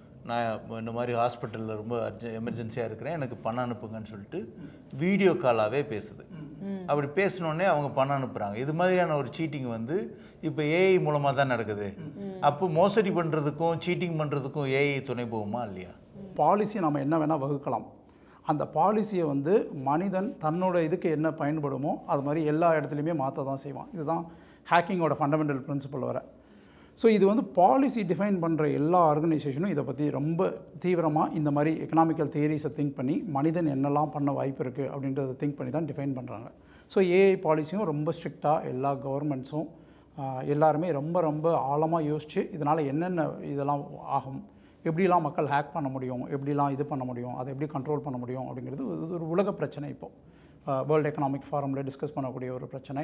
நான் இந்த மாதிரி ஹாஸ்பிட்டலில் ரொம்ப அர்ஜெ எமர்ஜென்சியாக இருக்கிறேன் எனக்கு பணம் அனுப்புங்கன்னு சொல்லிட்டு வீடியோ காலாகவே பேசுது அப்படி பேசினோடனே அவங்க பணம் அனுப்புகிறாங்க இது மாதிரியான ஒரு சீட்டிங் வந்து இப்போ ஏஐ மூலமாக தான் நடக்குது அப்போ மோசடி பண்ணுறதுக்கும் சீட்டிங் பண்ணுறதுக்கும் ஏஐ துணை போகுமா இல்லையா பாலிசி நம்ம என்ன வேணால் வகுக்கலாம் அந்த பாலிசியை வந்து மனிதன் தன்னோட இதுக்கு என்ன பயன்படுமோ அது மாதிரி எல்லா இடத்துலையுமே மாற்ற தான் செய்வான் இதுதான் ஹேக்கிங்கோட ஃபண்டமெண்டல் பிரின்சிபல் வர ஸோ இது வந்து பாலிசி டிஃபைன் பண்ணுற எல்லா ஆர்கனைசேஷனும் இதை பற்றி ரொம்ப தீவிரமாக இந்த மாதிரி எக்கனாமிக்கல் தியரிஸை திங்க் பண்ணி மனிதன் என்னெல்லாம் பண்ண வாய்ப்பு இருக்குது அப்படின்றத திங்க் பண்ணி தான் டிஃபைன் பண்ணுறாங்க ஸோ ஏஐ பாலிசியும் ரொம்ப ஸ்ட்ரிக்டாக எல்லா கவர்மெண்ட்ஸும் எல்லாருமே ரொம்ப ரொம்ப ஆழமாக யோசித்து இதனால் என்னென்ன இதெல்லாம் ஆகும் எப்படிலாம் மக்கள் ஹேக் பண்ண முடியும் எப்படிலாம் இது பண்ண முடியும் அதை எப்படி கண்ட்ரோல் பண்ண முடியும் அப்படிங்கிறது இது ஒரு உலக பிரச்சனை இப்போ வேர்ல்டு எக்கனாமிக் ஃபாரமில் டிஸ்கஸ் பண்ணக்கூடிய ஒரு பிரச்சனை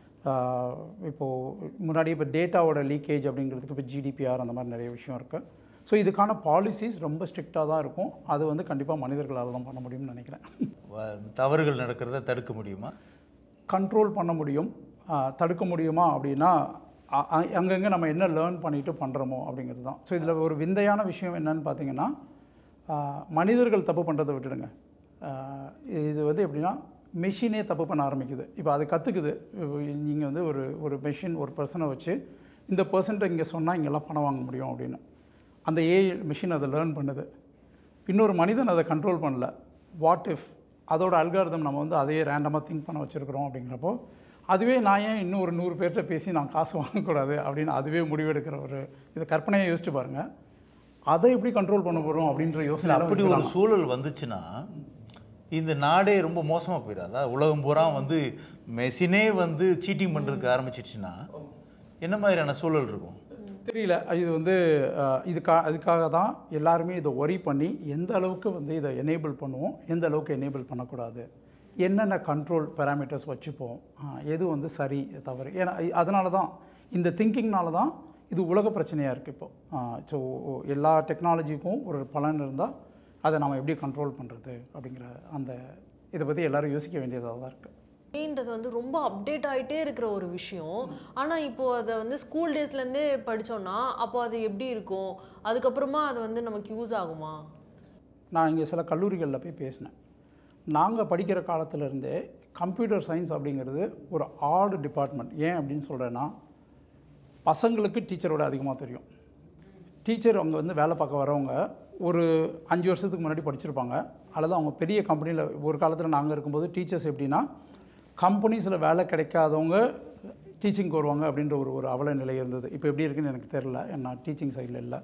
ஆஹ் இப்போது முன்னாடி இப்போ டேட்டாவோட லீக்கேஜ் அப்படிங்கிறதுக்கு இப்போ ஜிடிபிஆர் அந்த மாதிரி நிறைய விஷயம் இருக்குது ஸோ இதுக்கான பாலிசிஸ் ரொம்ப ஸ்ட்ரிக்டாக தான் இருக்கும் அது வந்து கண்டிப்பாக மனிதர்களால் தான் பண்ண முடியும்னு நினைக்கிறேன் வ- தவறுகள் நடக்கிறத தடுக்க முடியுமா கண்ட்ரோல் பண்ண முடியும் ஆஹ் தடுக்க முடியுமா அப்படின்னா அ- அ- அங்கங்கே நம்ம என்ன லேர்ன் பண்ணிட்டு பண்ணுறோமோ அப்படிங்கிறது தான் ஸோ இதில் ஒரு விந்தையான விஷயம் என்னன்னு பார்த்தீங்கன்னா ஆஹ் மனிதர்கள் தப்பு பண்ணுறதை விட்டுடுங்க ஆஹ் இது வந்து எப்படின்னா மெஷினே தப்பு பண்ண ஆரம்பிக்குது இப்போ அது கற்றுக்குது நீங்கள் வந்து ஒரு ஒரு மெஷின் ஒரு பர்சனை வச்சு இந்த பர்சன்ட்டை இங்கே சொன்னால் இங்கெல்லாம் பணம் வாங்க முடியும் அப்படின்னு அந்த ஏஐ மிஷின் அதை லேர்ன் பண்ணுது இன்னொரு மனிதன் அதை கண்ட்ரோல் பண்ணல வாட் இஃப் அதோட அல்காரிதம் நம்ம வந்து அதையே ரேண்டமாக திங்க் பண்ண வச்சுருக்கிறோம் அப்படிங்கிறப்போ அதுவே நான் ஏன் இன்னும் ஒரு நூறு பேர்கிட்ட பேசி நான் காசு வாங்கக்கூடாது அப்படின்னு அதுவே முடிவெடுக்கிற ஒரு இதை கற்பனையை யோசிச்சு பாருங்கள் அதை எப்படி கண்ட்ரோல் பண்ண போகிறோம் அப்படின்ற யோசனை அப்படி ஒரு சூழல் வந்துச்சுன்னா இந்த நாடே ரொம்ப மோசமாக போயிடாதா உலகம் பூரா வந்து மெஷினே வந்து சீட்டிங் பண்ணுறதுக்கு ஆரம்பிச்சிடுச்சுன்னா என்ன மாதிரியான சூழல் இருக்கும் தெரியல இது வந்து அஹ், இதுக்கா அதுக்காக தான் எல்லாருமே இதை ஒரி பண்ணி எந்த அளவுக்கு வந்து இதை எனேபிள் பண்ணுவோம் எந்த அளவுக்கு எனேபிள் பண்ணக்கூடாது என்னென்ன கண்ட்ரோல் பேராமீட்டர்ஸ் வச்சுப்போம் அஹ், எது வந்து சரி தவறு ஏன்னா இ- அதனால தான் இந்த திங்கிங்னால தான் இது உலக பிரச்சனையாக இருக்குது இப்போ ஸோ எல்லா டெக்னாலஜிக்கும் ஒரு பலன் இருந்தால் அதை நம்ம எப்படி கண்ட்ரோல் பண்ணுறது அப்படிங்கிற அந்த இதை பற்றி எல்லாரும் யோசிக்க வேண்டியதாக தான் இருக்குது ஏன்றது வந்து ரொம்ப அப்டேட் ஆயிட்டே இருக்கிற ஒரு விஷயம் ஆனா இப்போ அதை வந்து ஸ்கூல் டேஸ்லேருந்தே படிச்சோம்னா அப்போ அது எப்படி இருக்கும் அதுக்கப்புறமா அது வந்து நமக்கு யூஸ் ஆகுமா நான் இங்கே சில கல்லூரிகளில் போய் பேசினேன் நாங்கள் படிக்கிற காலத்துல இருந்தே கம்ப்யூட்டர் சயின்ஸ் அப்படிங்கிறது ஒரு ஆடு டிபார்ட்மெண்ட் ஏன் அப்படின்னு சொல்கிறேன்னா பசங்களுக்கு டீச்சரோட அதிகமாக தெரியும் டீச்சர் அவங்க வந்து வேலை பார்க்க வரவங்க ஒரு அஞ்சு வருஷத்துக்கு முன்னாடி படிச்சிருப்பாங்க அல்லது அவங்க பெரிய கம்பெனியில் ஒரு காலத்தில் நாங்கள் இருக்கும்போது டீச்சர்ஸ் எப்படின்னா கம்பெனிஸில் வேலை கிடைக்காதவங்க டீச்சிங்க்கு வருவாங்க அப்படின்ற ஒரு ஒரு அவல நிலை இருந்தது இப்போ எப்படி இருக்குன்னு எனக்கு தெரில நான் டீச்சிங் சைடில் இல்லை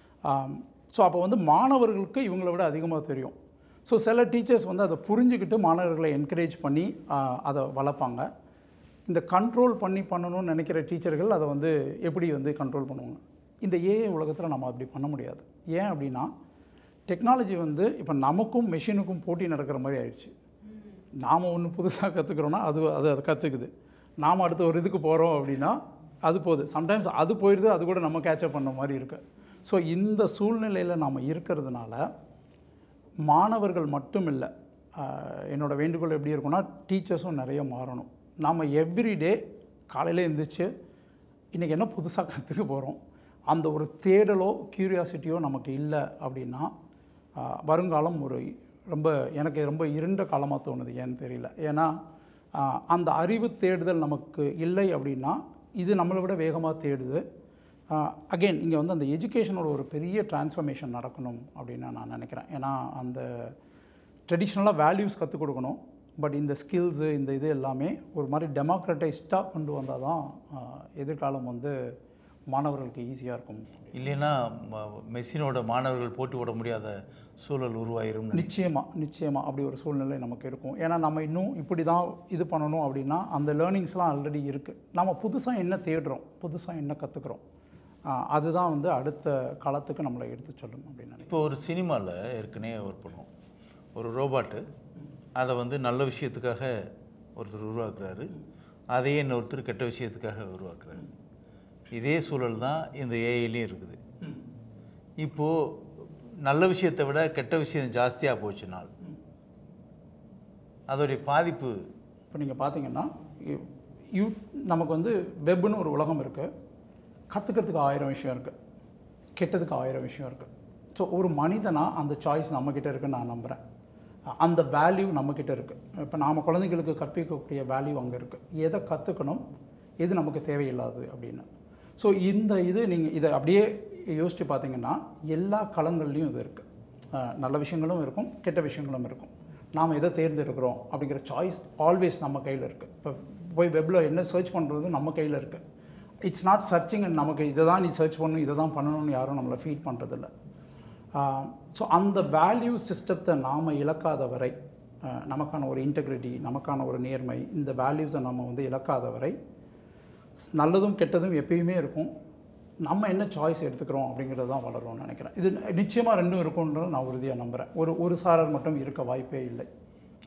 ஸோ அப்போ வந்து மாணவர்களுக்கு இவங்கள விட அதிகமாக தெரியும் ஸோ சில டீச்சர்ஸ் வந்து அதை புரிஞ்சுக்கிட்டு மாணவர்களை என்கரேஜ் பண்ணி ஆஹ், அதை வளர்ப்பாங்க இந்த கண்ட்ரோல் பண்ணி பண்ணணும்னு நினைக்கிற டீச்சர்கள் அதை வந்து எப்படி வந்து கண்ட்ரோல் பண்ணுவாங்க இந்த ஏஐ உலகத்தில் நம்ம அப்படி பண்ண முடியாது ஏன் அப்படின்னா டெக்னாலஜி வந்து இப்போ நமக்கும் மெஷினுக்கும் போட்டி நடக்கிற மாதிரி ஆயிடுச்சு நாம் ஒன்று புதுசாக கற்றுக்குறோன்னா அது அது அதை கற்றுக்குது நாம் அடுத்த ஒரு இதுக்கு போகிறோம் அப்படின்னா அது போகுது சம்டைம்ஸ் அது போயிடுது அது கூட நம்ம கேட்சப் பண்ண மாதிரி இருக்கு ஸோ இந்த சூழ்நிலையில் நாம் இருக்கிறதுனால மாணவர்கள் மட்டும் இல்லை என்னோட வேண்டுகோள் எப்படி இருக்கும்னா டீச்சர்ஸும் நிறைய மாறணும் நாம் எவ்ரிடே காலையில் எழுந்திரிச்சு இன்றைக்கி என்ன புதுசாக கற்றுக்க போகிறோம் அந்த ஒரு தேடலோ க்யூரியாசிட்டியோ நமக்கு இல்லை அப்படின்னா ஆஹ், வருங்காலம் ஒரு ரொம்ப எனக்கு ரொம்ப இருண்ட காலமாக தோணுது ஏன்னு தெரியல ஏன்னா ஆஹ், அந்த அறிவு தேடுதல் நமக்கு இல்லை அப்படின்னா இது நம்மளை விட வேகமாக தேடுது அகெயின் இங்கே வந்து அந்த எஜுகேஷனோட ஒரு பெரிய டிரான்ஸ்ஃபர்மேஷன் நடக்கணும் அப்படின்னு நான் நினைக்கிறேன் ஏன்னா அந்த ட்ரெடிஷ்னலாக வேல்யூஸ் கற்றுக் கொடுக்கணும் பட் இந்த ஸ்கில்ஸு இந்த இது எல்லாமே ஒரு மாதிரி டெமோக்ரட்டைஸ்டாக கொண்டு வந்தால் தான் ஆஹ், எதிர்காலம் வந்து மாணவர்களுக்கு ஈஸியாக இருக்கும் இல்லைன்னா ம- மெஷினோட மாணவர்கள் போட்டி போட முடியாத சூழல் உருவாயிரும் நிச்சயமாக நிச்சயமாக அப்படி ஒரு சூழ்நிலை நமக்கு இருக்கும் ஏன்னா நம்ம இன்னும் இப்படி தான் இது பண்ணணும் அப்படின்னா அந்த லேர்னிங்ஸ்லாம் ஆல்ரெடி இருக்குது நம்ம புதுசாக என்ன தேடுறோம் புதுசாக என்ன கற்றுக்குறோம் அதுதான் வந்து அடுத்த காலத்துக்கு நம்மளை எடுத்து சொல்லும் அப்படின்னு நினைக்கிறேன் இப்போ ஒரு சினிமாவில் ஏற்கனவே ஒர்க் பண்ணுவோம் ஒரு ரோபாட்டு அதை வந்து நல்ல விஷயத்துக்காக ஒருத்தர் உருவாக்குறாரு அதையே இன்னொருத்தர் கெட்ட விஷயத்துக்காக உருவாக்குறாரு இதே சூழல் தான் இந்த ஏஐலையும் இருக்குது இப்போது நல்ல விஷயத்தை விட கெட்ட விஷயம் ஜாஸ்தியாக போச்சுனால் அதோடைய பாதிப்பு இப்போ நீங்கள் பார்த்தீங்கன்னா யூ- யூ நமக்கு வந்து வெப்னு ஒரு உலகம் இருக்குது கற்றுக்கிறதுக்கு ஆயிரம் விஷயம் இருக்குது கெட்டதுக்கு ஆயிரம் விஷயம் இருக்குது ஸோ ஒரு மனிதனாக அந்த சாய்ஸ் நம்மக்கிட்ட இருக்குன்னு நான் நம்புகிறேன் அந்த வேல்யூ நம்மக்கிட்ட இருக்குது இப்போ நாம் குழந்தைங்களுக்கு கற்பிக்கக்கூடிய வேல்யூ அங்கே இருக்குது எதை கற்றுக்கணும் எது நமக்கு தேவையில்லாது அப்படின்னு ஸோ இந்த இது நீங்கள் இதை அப்படியே யோசித்து பார்த்தீங்கன்னா எல்லா களங்கள்லேயும் இது இருக்குது நல்ல விஷயங்களும் இருக்கும் கெட்ட விஷயங்களும் இருக்கும் நாம் எதை தேர்ந்தெடுக்கிறோம் அப்படிங்கிற சாய்ஸ் ஆல்வேஸ் நம்ம கையில் இருக்குது இப்போ போய் வெப்பில் என்ன சர்ச் பண்ணுறது நம்ம கையில் இருக்குது இட்ஸ் நாட் சர்ச்சிங் நமக்கு இதை தான் நீ சர்ச் பண்ணணும் இதை தான் பண்ணணும்னு யாரும் நம்மளை ஃபீட் பண்ணுறதில்ல ஸோ அந்த வேல்யூ சிஸ்டத்தை நாம் இழக்காத வரை ஆஹ் நமக்கான ஒரு இன்டெகிரிட்டி நமக்கான ஒரு நேர்மை இந்த வேல்யூஸை நம்ம வந்து இழக்காத வரை நல்லதும் கெட்டதும் எப்பயுமே இருக்கும் நம்ம என்ன சாய்ஸ் எடுத்துக்கிறோம் அப்படிங்கிறது தான் வளரும்னு நினைக்கிறேன் இது நிச்சயமாக ரெண்டும் இருக்கும்ன்றது நான் உறுதியாக நம்புகிறேன் ஒரு ஒரு சாரர் மட்டும் இருக்க வாய்ப்பே இல்லை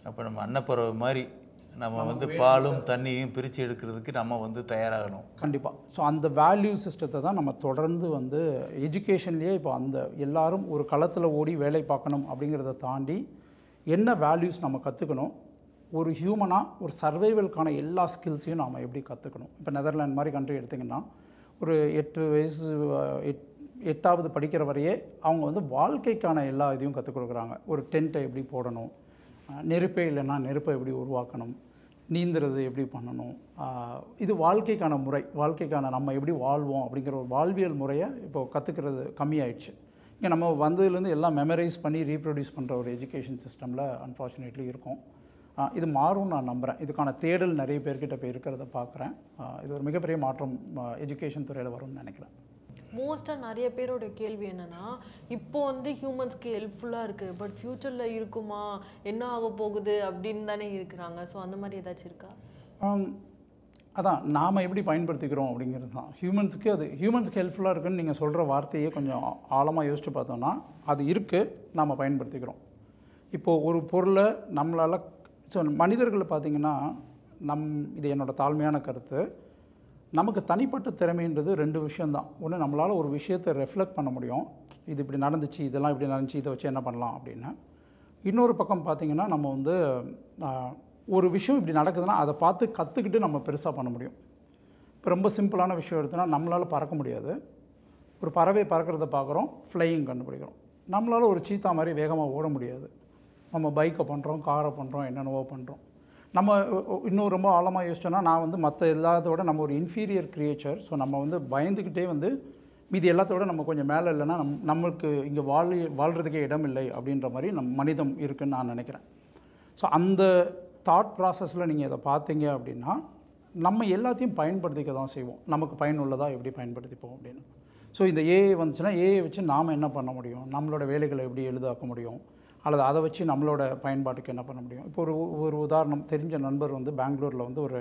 அப்போ நம்ம அன்னப்பறவை மாதிரி நம்ம வந்து பாலும் தண்ணியும் பிரித்து எடுக்கிறதுக்கு நம்ம வந்து தயாராகணும் கண்டிப்பாக ஸோ அந்த வேல்யூ சிஸ்டத்தை தான் நம்ம தொடர்ந்து வந்து எஜுகேஷன்லேயே இப்போ அந்த எல்லாரும் ஒரு களத்தில் ஓடி வேலை பார்க்கணும் அப்படிங்கிறத தாண்டி என்ன வேல்யூஸ் நம்ம கற்றுக்கணும் ஒரு ஹியூமனாக ஒரு சர்வைவல்கான எல்லா ஸ்கில்ஸையும் நாம் எப்படி கற்றுக்கணும் இப்போ நெதர்லாண்ட் மாதிரி கண்ட்ரி எடுத்திங்கன்னா ஒரு எட்டு வயசு அஹ், எட் எட்டாவது படிக்கிற வரையே அவங்க வந்து வாழ்க்கைக்கான எல்லா இதையும் கற்றுக் கொடுக்குறாங்க ஒரு டென்ட்டை எப்படி போடணும் அஹ், நெருப்பே இல்லைன்னா நெருப்பை எப்படி உருவாக்கணும் நீந்துறது எப்படி பண்ணணும் ஆஹ் இது வாழ்க்கைக்கான முறை வாழ்க்கைக்கான நம்ம எப்படி வாழ்வோம் அப்படிங்கிற ஒரு வாழ்வியல் முறையை இப்போ கற்றுக்கிறது கம்மியாயிடுச்சு இங்கே நம்ம வந்ததுலேருந்து எல்லாம் மெமரைஸ் பண்ணி ரீப்ரொடியூஸ் பண்ணுற ஒரு எஜுகேஷன் சிஸ்டமில் அன்ஃபார்ச்சுனேட்லி இருக்கும் ஆஹ் இது மாறும்னு நான் நம்புகிறேன் இதுக்கான தேடல் நிறைய பேர்கிட்ட இப்போ இருக்கிறத பார்க்குறேன் ஆஹ் இது ஒரு மிகப்பெரிய மாற்றம் எஜுகேஷன் துறையில் வரும்னு நினைக்கிறேன் மோஸ்ட்டாக நிறைய பேரோட கேள்வி என்னன்னா இப்போ வந்து ஹியூமன்ஸ்க்கு ஹெல்ப்ஃபுல்லாக இருக்குது பட் ஃப்யூச்சரில் இருக்குமா என்ன ஆக போகுது அப்படின்னு தானே இருக்கிறாங்க ஸோ அந்த மாதிரி ஏதாச்சும் இருக்கா ஆம், அதான் நாம் எப்படி பயன்படுத்திக்கிறோம் அப்படிங்கிறது தான் ஹியூமன்ஸுக்கு அது ஹியூமன்ஸ்க்கு ஹெல்ப்ஃபுல்லாக இருக்குன்னு நீங்கள் சொல்கிற வார்த்தையே கொஞ்சம் ஆழமாக யோசிச்சு பார்த்தோம்னா அது இருக்குது நாம் பயன்படுத்திக்கிறோம் இப்போது ஒரு பொருளை நம்மளால் ஸோ மனிதர்களை பார்த்தீங்கன்னா நம் இது என்னோட தாழ்மையான கருத்து நமக்கு தனிப்பட்ட திறமைன்றது ரெண்டு விஷயந்தான் ஒன்று நம்மளால் ஒரு விஷயத்தை ரெஃப்ளெக்ட் பண்ண முடியும் இது இப்படி நடந்துச்சு இதெல்லாம் இப்படி நடந்துச்சு இதை வச்சு என்ன பண்ணலாம் அப்படின்னு இன்னொரு பக்கம் பார்த்தீங்கன்னா நம்ம வந்து ஆஹ், ஒரு விஷயம் இப்படி நடக்குதுன்னா அதை பார்த்து கற்றுக்கிட்டு நம்ம பெருசாக பண்ண முடியும் இப்போ ரொம்ப சிம்பிளான விஷயம் எடுத்தோன்னா நம்மளால் பறக்க முடியாது ஒரு பறவை பறக்கிறத பார்க்குறோம் ஃப்ளையிங் கண்டுபிடிக்கிறோம் நம்மளால் ஒரு சீத்தா மாதிரி வேகமாக ஓட முடியாது நம்ம பைக்கை பண்ணுறோம் காரை பண்ணுறோம் என்னென்னவோ பண்ணுறோம் நம்ம ஒ- ஒ- இன்னும் ரொம்ப ஆழமாக யோசிச்சோன்னா நான் வந்து மற்ற எல்லாத்தோட நம்ம ஒரு இன்ஃபீரியர் கிரியேச்சர் ஸோ நம்ம வந்து பயந்துக்கிட்டே வந்து மீதி எல்லாத்தோட நம்ம கொஞ்சம் மேலே இல்லைன்னா நம் நம்மளுக்கு இங்கே வாழ் வாழ்கிறதுக்கே இடம் இல்லை அப்படின்ற மாதிரி நம் மனிதம் இருக்குன்னு நான் நினைக்கிறேன் ஸோ அந்த தாட் ப்ராசஸில் நீங்கள் இதை பார்த்தீங்க அப்படின்னா நம்ம எல்லாத்தையும் பயன்படுத்திக்க தான் செய்வோம் நமக்கு பயனுள்ளதாக எப்படி பயன்படுத்திப்போம் அப்படின்னு ஸோ இந்த ஏஐ வந்துச்சுன்னா ஏஐ வச்சு நாம் என்ன பண்ண முடியும் நம்மளோட வேலைகளை எப்படி எளிதாக்க முடியும் அல்லது அதை வச்சு நம்மளோட பயன்பாட்டுக்கு என்ன பண்ண முடியும் இப்போ ஒரு ஒரு உதாரணம் தெரிஞ்ச நண்பர் வந்து பெங்களூரில் வந்து ஒரு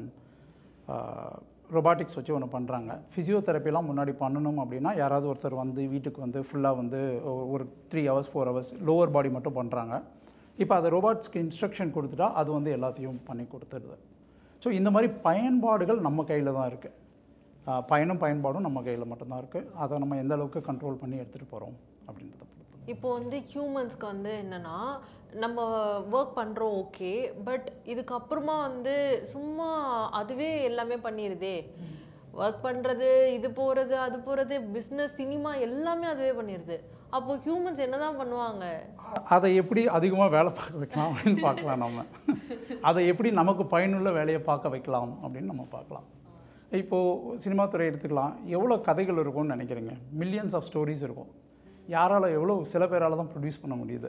ரொபாட்டிக்ஸ் வச்சு ஒன்று பண்ணுறாங்க ஃபிசியோதெரப்பிலாம் முன்னாடி பண்ணணும் அப்படின்னா யாராவது ஒருத்தர் வந்து வீட்டுக்கு வந்து ஃபுல்லாக வந்து ஒ- ஒரு three hours four hours lower body மட்டும் பண்ணுறாங்க இப்போ அதை ரோபாட்ஸ்க்கு இன்ஸ்ட்ரக்ஷன் கொடுத்துட்டா அது வந்து எல்லாத்தையும் பண்ணி கொடுத்துருது ஸோ இந்த மாதிரி பயன்பாடுகள் நம்ம கையில் தான் இருக்குது பயனும் பயன்பாடும் நம்ம கையில் மட்டும்தான் இருக்குது அதை நம்ம எந்த அளவுக்கு கண்ட்ரோல் பண்ணி எடுத்துகிட்டு போகிறோம் அப்படின்றத பொறுத்து இப்போ வந்து ஹியூமன்ஸ்க்கு வந்து என்னன்னா நம்ம ஒர்க் பண்ணுறோம் ஓகே பட் இதுக்கப்புறமா வந்து சும்மா அதுவே எல்லாமே பண்ணிடுதே ஒர்க் பண்ணுறது இது போகிறது அது போகிறது பிஸ்னஸ் சினிமா எல்லாமே அதுவே பண்ணிடுது அப்போ ஹியூமன்ஸ் என்னதான் பண்ணுவாங்க அ- அதை எப்படி அதிகமாக வேலை பார்க்க வைக்கலாம் அப்படின்னு பார்க்கலாம் நம்ம அதை எப்படி நமக்கு பயனுள்ள வேலையை பார்க்க வைக்கலாம் அப்படின்னு நம்ம பார்க்கலாம் இப்போது சினிமா துறை எடுத்துக்கலாம் எவ்வளோ கதைகள் இருக்கும்னு நினைக்கிறீங்க மில்லியன்ஸ் ஆஃப் ஸ்டோரிஸ் இருக்கும் யாரால் எவ்வளோ சில பேரால் தான் ப்ரொடியூஸ் பண்ண முடியுது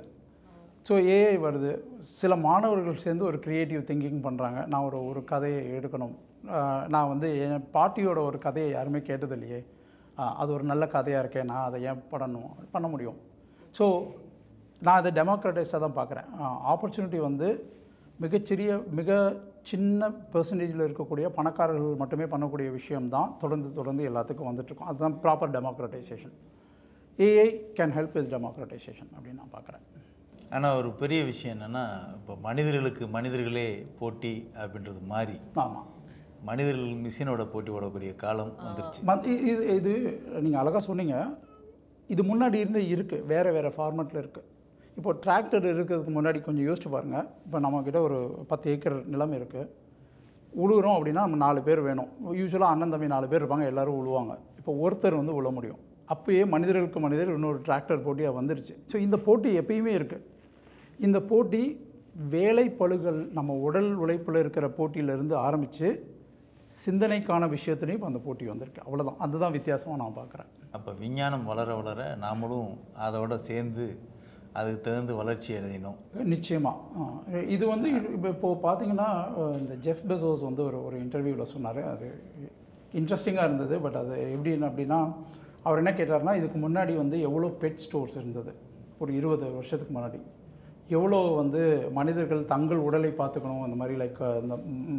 ஸோ ஏஐ வருது சில மாணவர்கள் சேர்ந்து ஒரு க்ரியேட்டிவ் திங்கிங் பண்ணுறாங்க நான் ஒரு ஒரு கதையை எடுக்கணும் ஆஹ் நான் வந்து என் பாட்டியோட ஒரு கதையை யாருமே கேட்டது இல்லையே ஆஹ் அது ஒரு நல்ல கதையாக இருக்கே நான் அதை ஏன் பண்ணணும் பண்ண முடியும் ஸோ நான் அதை டெமோக்ரட்டைஸாக தான் பார்க்குறேன் ஆப்பர்ச்சுனிட்டி வந்து மிகச்சிறிய மிக சின்ன பெர்சன்டேஜில் இருக்கக்கூடிய பணக்காரர்கள் மட்டுமே பண்ணக்கூடிய விஷயம்தான் தொடர்ந்து தொடர்ந்து எல்லாத்துக்கும் வந்துட்டுருக்கோம் அதுதான் proper democratization AI can help with democratization அப்படின்னு நான் பார்க்குறேன் ஆனால் ஒரு பெரிய விஷயம் என்னென்னா இப்போ மனிதர்களுக்கு மனிதர்களே போட்டி அப்படின்றது மாறி ஆமாம் மனிதர்கள் மிஷினோட போட்டி போடக்கூடிய காலம் வந்துருச்சு மத் இ- இது இது நீங்கள் அழகாக சொன்னீங்க இது முன்னாடி இருந்தே இருக்குது வேறு வேறு ஃபார்மேட்டில் இருக்குது இப்போ டிராக்டர் இருக்கிறதுக்கு முன்னாடி கொஞ்சம் யோசிச்சு பாருங்கள் இப்போ நம்மக்கிட்ட ஒரு பத்து ஏக்கர் நிலம் இருக்குது உழுகுறோம் அப்படின்னா நம்ம நாலு பேர் வேணும் யூஸ்வலாக அண்ணன் தம்பி நாலு பேர் இருப்பாங்க எல்லாரும் உழுவாங்க இப்போ ஒருத்தர் வந்து உழ முடியும் அப்பயே மனிதர்களுக்கு மனிதர் இன்னொரு டிராக்டர் போட்டியாக வந்துருச்சு ஸோ இந்த போட்டி எப்பயுமே இருக்குது இந்த போட்டி வேலை பளுகள் நம்ம உடல் உழைப்பில் இருக்கிற போட்டியிலேருந்து ஆரம்பித்து சிந்தனைக்கான விஷயத்துலையும் இப்போ அந்த போட்டி வந்திருக்கு அவ்வளோதான் அதுதான் வித்தியாசமாக நான் பார்க்குறேன் அப்போ விஞ்ஞானம் வளர வளர நாமளும் அதோட சேர்ந்து அதுக்கு தகுந்த வளர்ச்சி அடையணும் நிச்சயமாக இது வந்து இப்போ இப்போது பார்த்தீங்கன்னா அஹ், இந்த ஜெஃப் பெசோஸ் வந்து ஒரு ஒரு இன்டர்வியூவில் சொன்னார் அது இன்ட்ரெஸ்டிங்காக இருந்தது பட் அது எப்படின்னு அப்படின்னா அவர் என்ன கேட்டார்னா இதுக்கு முன்னாடி வந்து எவ்வளோ பெட் ஸ்டோர்ஸ் இருந்தது ஒரு இருபது வருஷத்துக்கு முன்னாடி எவ்வளோ வந்து மனிதர்கள் தங்கள் உடலை பார்த்துக்கணும் அந்த மாதிரி லைக் இந்த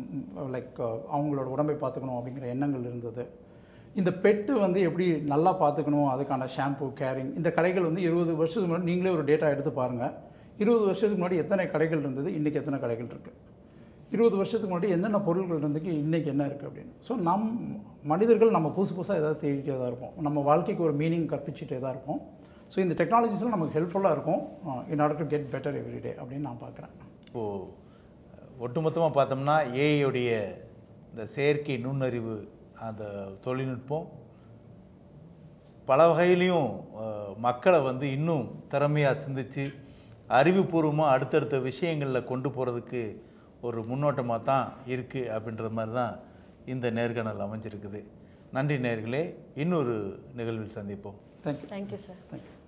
லைக் அவங்களோட உடம்பை பார்த்துக்கணும் அப்படிங்கிற எண்ணங்கள் இருந்தது இந்த பெட்டு வந்து எப்படி நல்லா பார்த்துக்கணும் அதுக்கான ஷாம்பு கேரிங் இந்த கடைகள் வந்து இருபது வருஷத்துக்கு முன்னாடி நீங்களே ஒரு டேட்டா எடுத்து பாருங்கள் இருபது வருஷத்துக்கு முன்னாடி எத்தனை கடைகள் இருந்தது இன்றைக்கி எத்தனை கடைகள் இருக்குது இருபது வருஷத்துக்கு முன்னாடி என்னென்ன பொருட்கள் இருந்துக்கு இன்றைக்கி என்ன இருக்குது அப்படின்னு ஸோ நம் மனிதர்கள் நம்ம புதுசு புதுசாக ஏதாவது தேடிட்டே தான் இருப்போம் நம்ம வாழ்க்கைக்கு ஒரு மீனிங் கற்பிச்சுட்டே தான் இருப்போம் ஸோ இந்த டெக்னாலஜிஸ்லாம் நமக்கு ஹெல்ப்ஃபுல்லாக இருக்கும் in order to get better everyday அப்படின்னு நான் பார்க்குறேன் இப்போ ஒட்டுமொத்தமாக பார்த்தோம்னா ஏஐயுடைய இந்த செயற்கை நுண்ணறிவு அந்த தொழில்நுட்பம் பல வகையிலையும் அஹ், மக்களை வந்து இன்னும் திறமையாக சிந்திச்சு அறிவுபூர்வமாக அடுத்தடுத்த விஷயங்களில் கொண்டு போகிறதுக்கு ஒரு முன்னோட்டமாக தான் இருக்குது அப்படின்ற மாதிரி தான் இந்த நேர்காணல் அமைஞ்சிருக்குது நன்றி நேர்களே இன்னொரு நிகழ்வில் சந்திப்போம் தேங்க்யூ தேங்க்யூ சார் தேங்க்யூ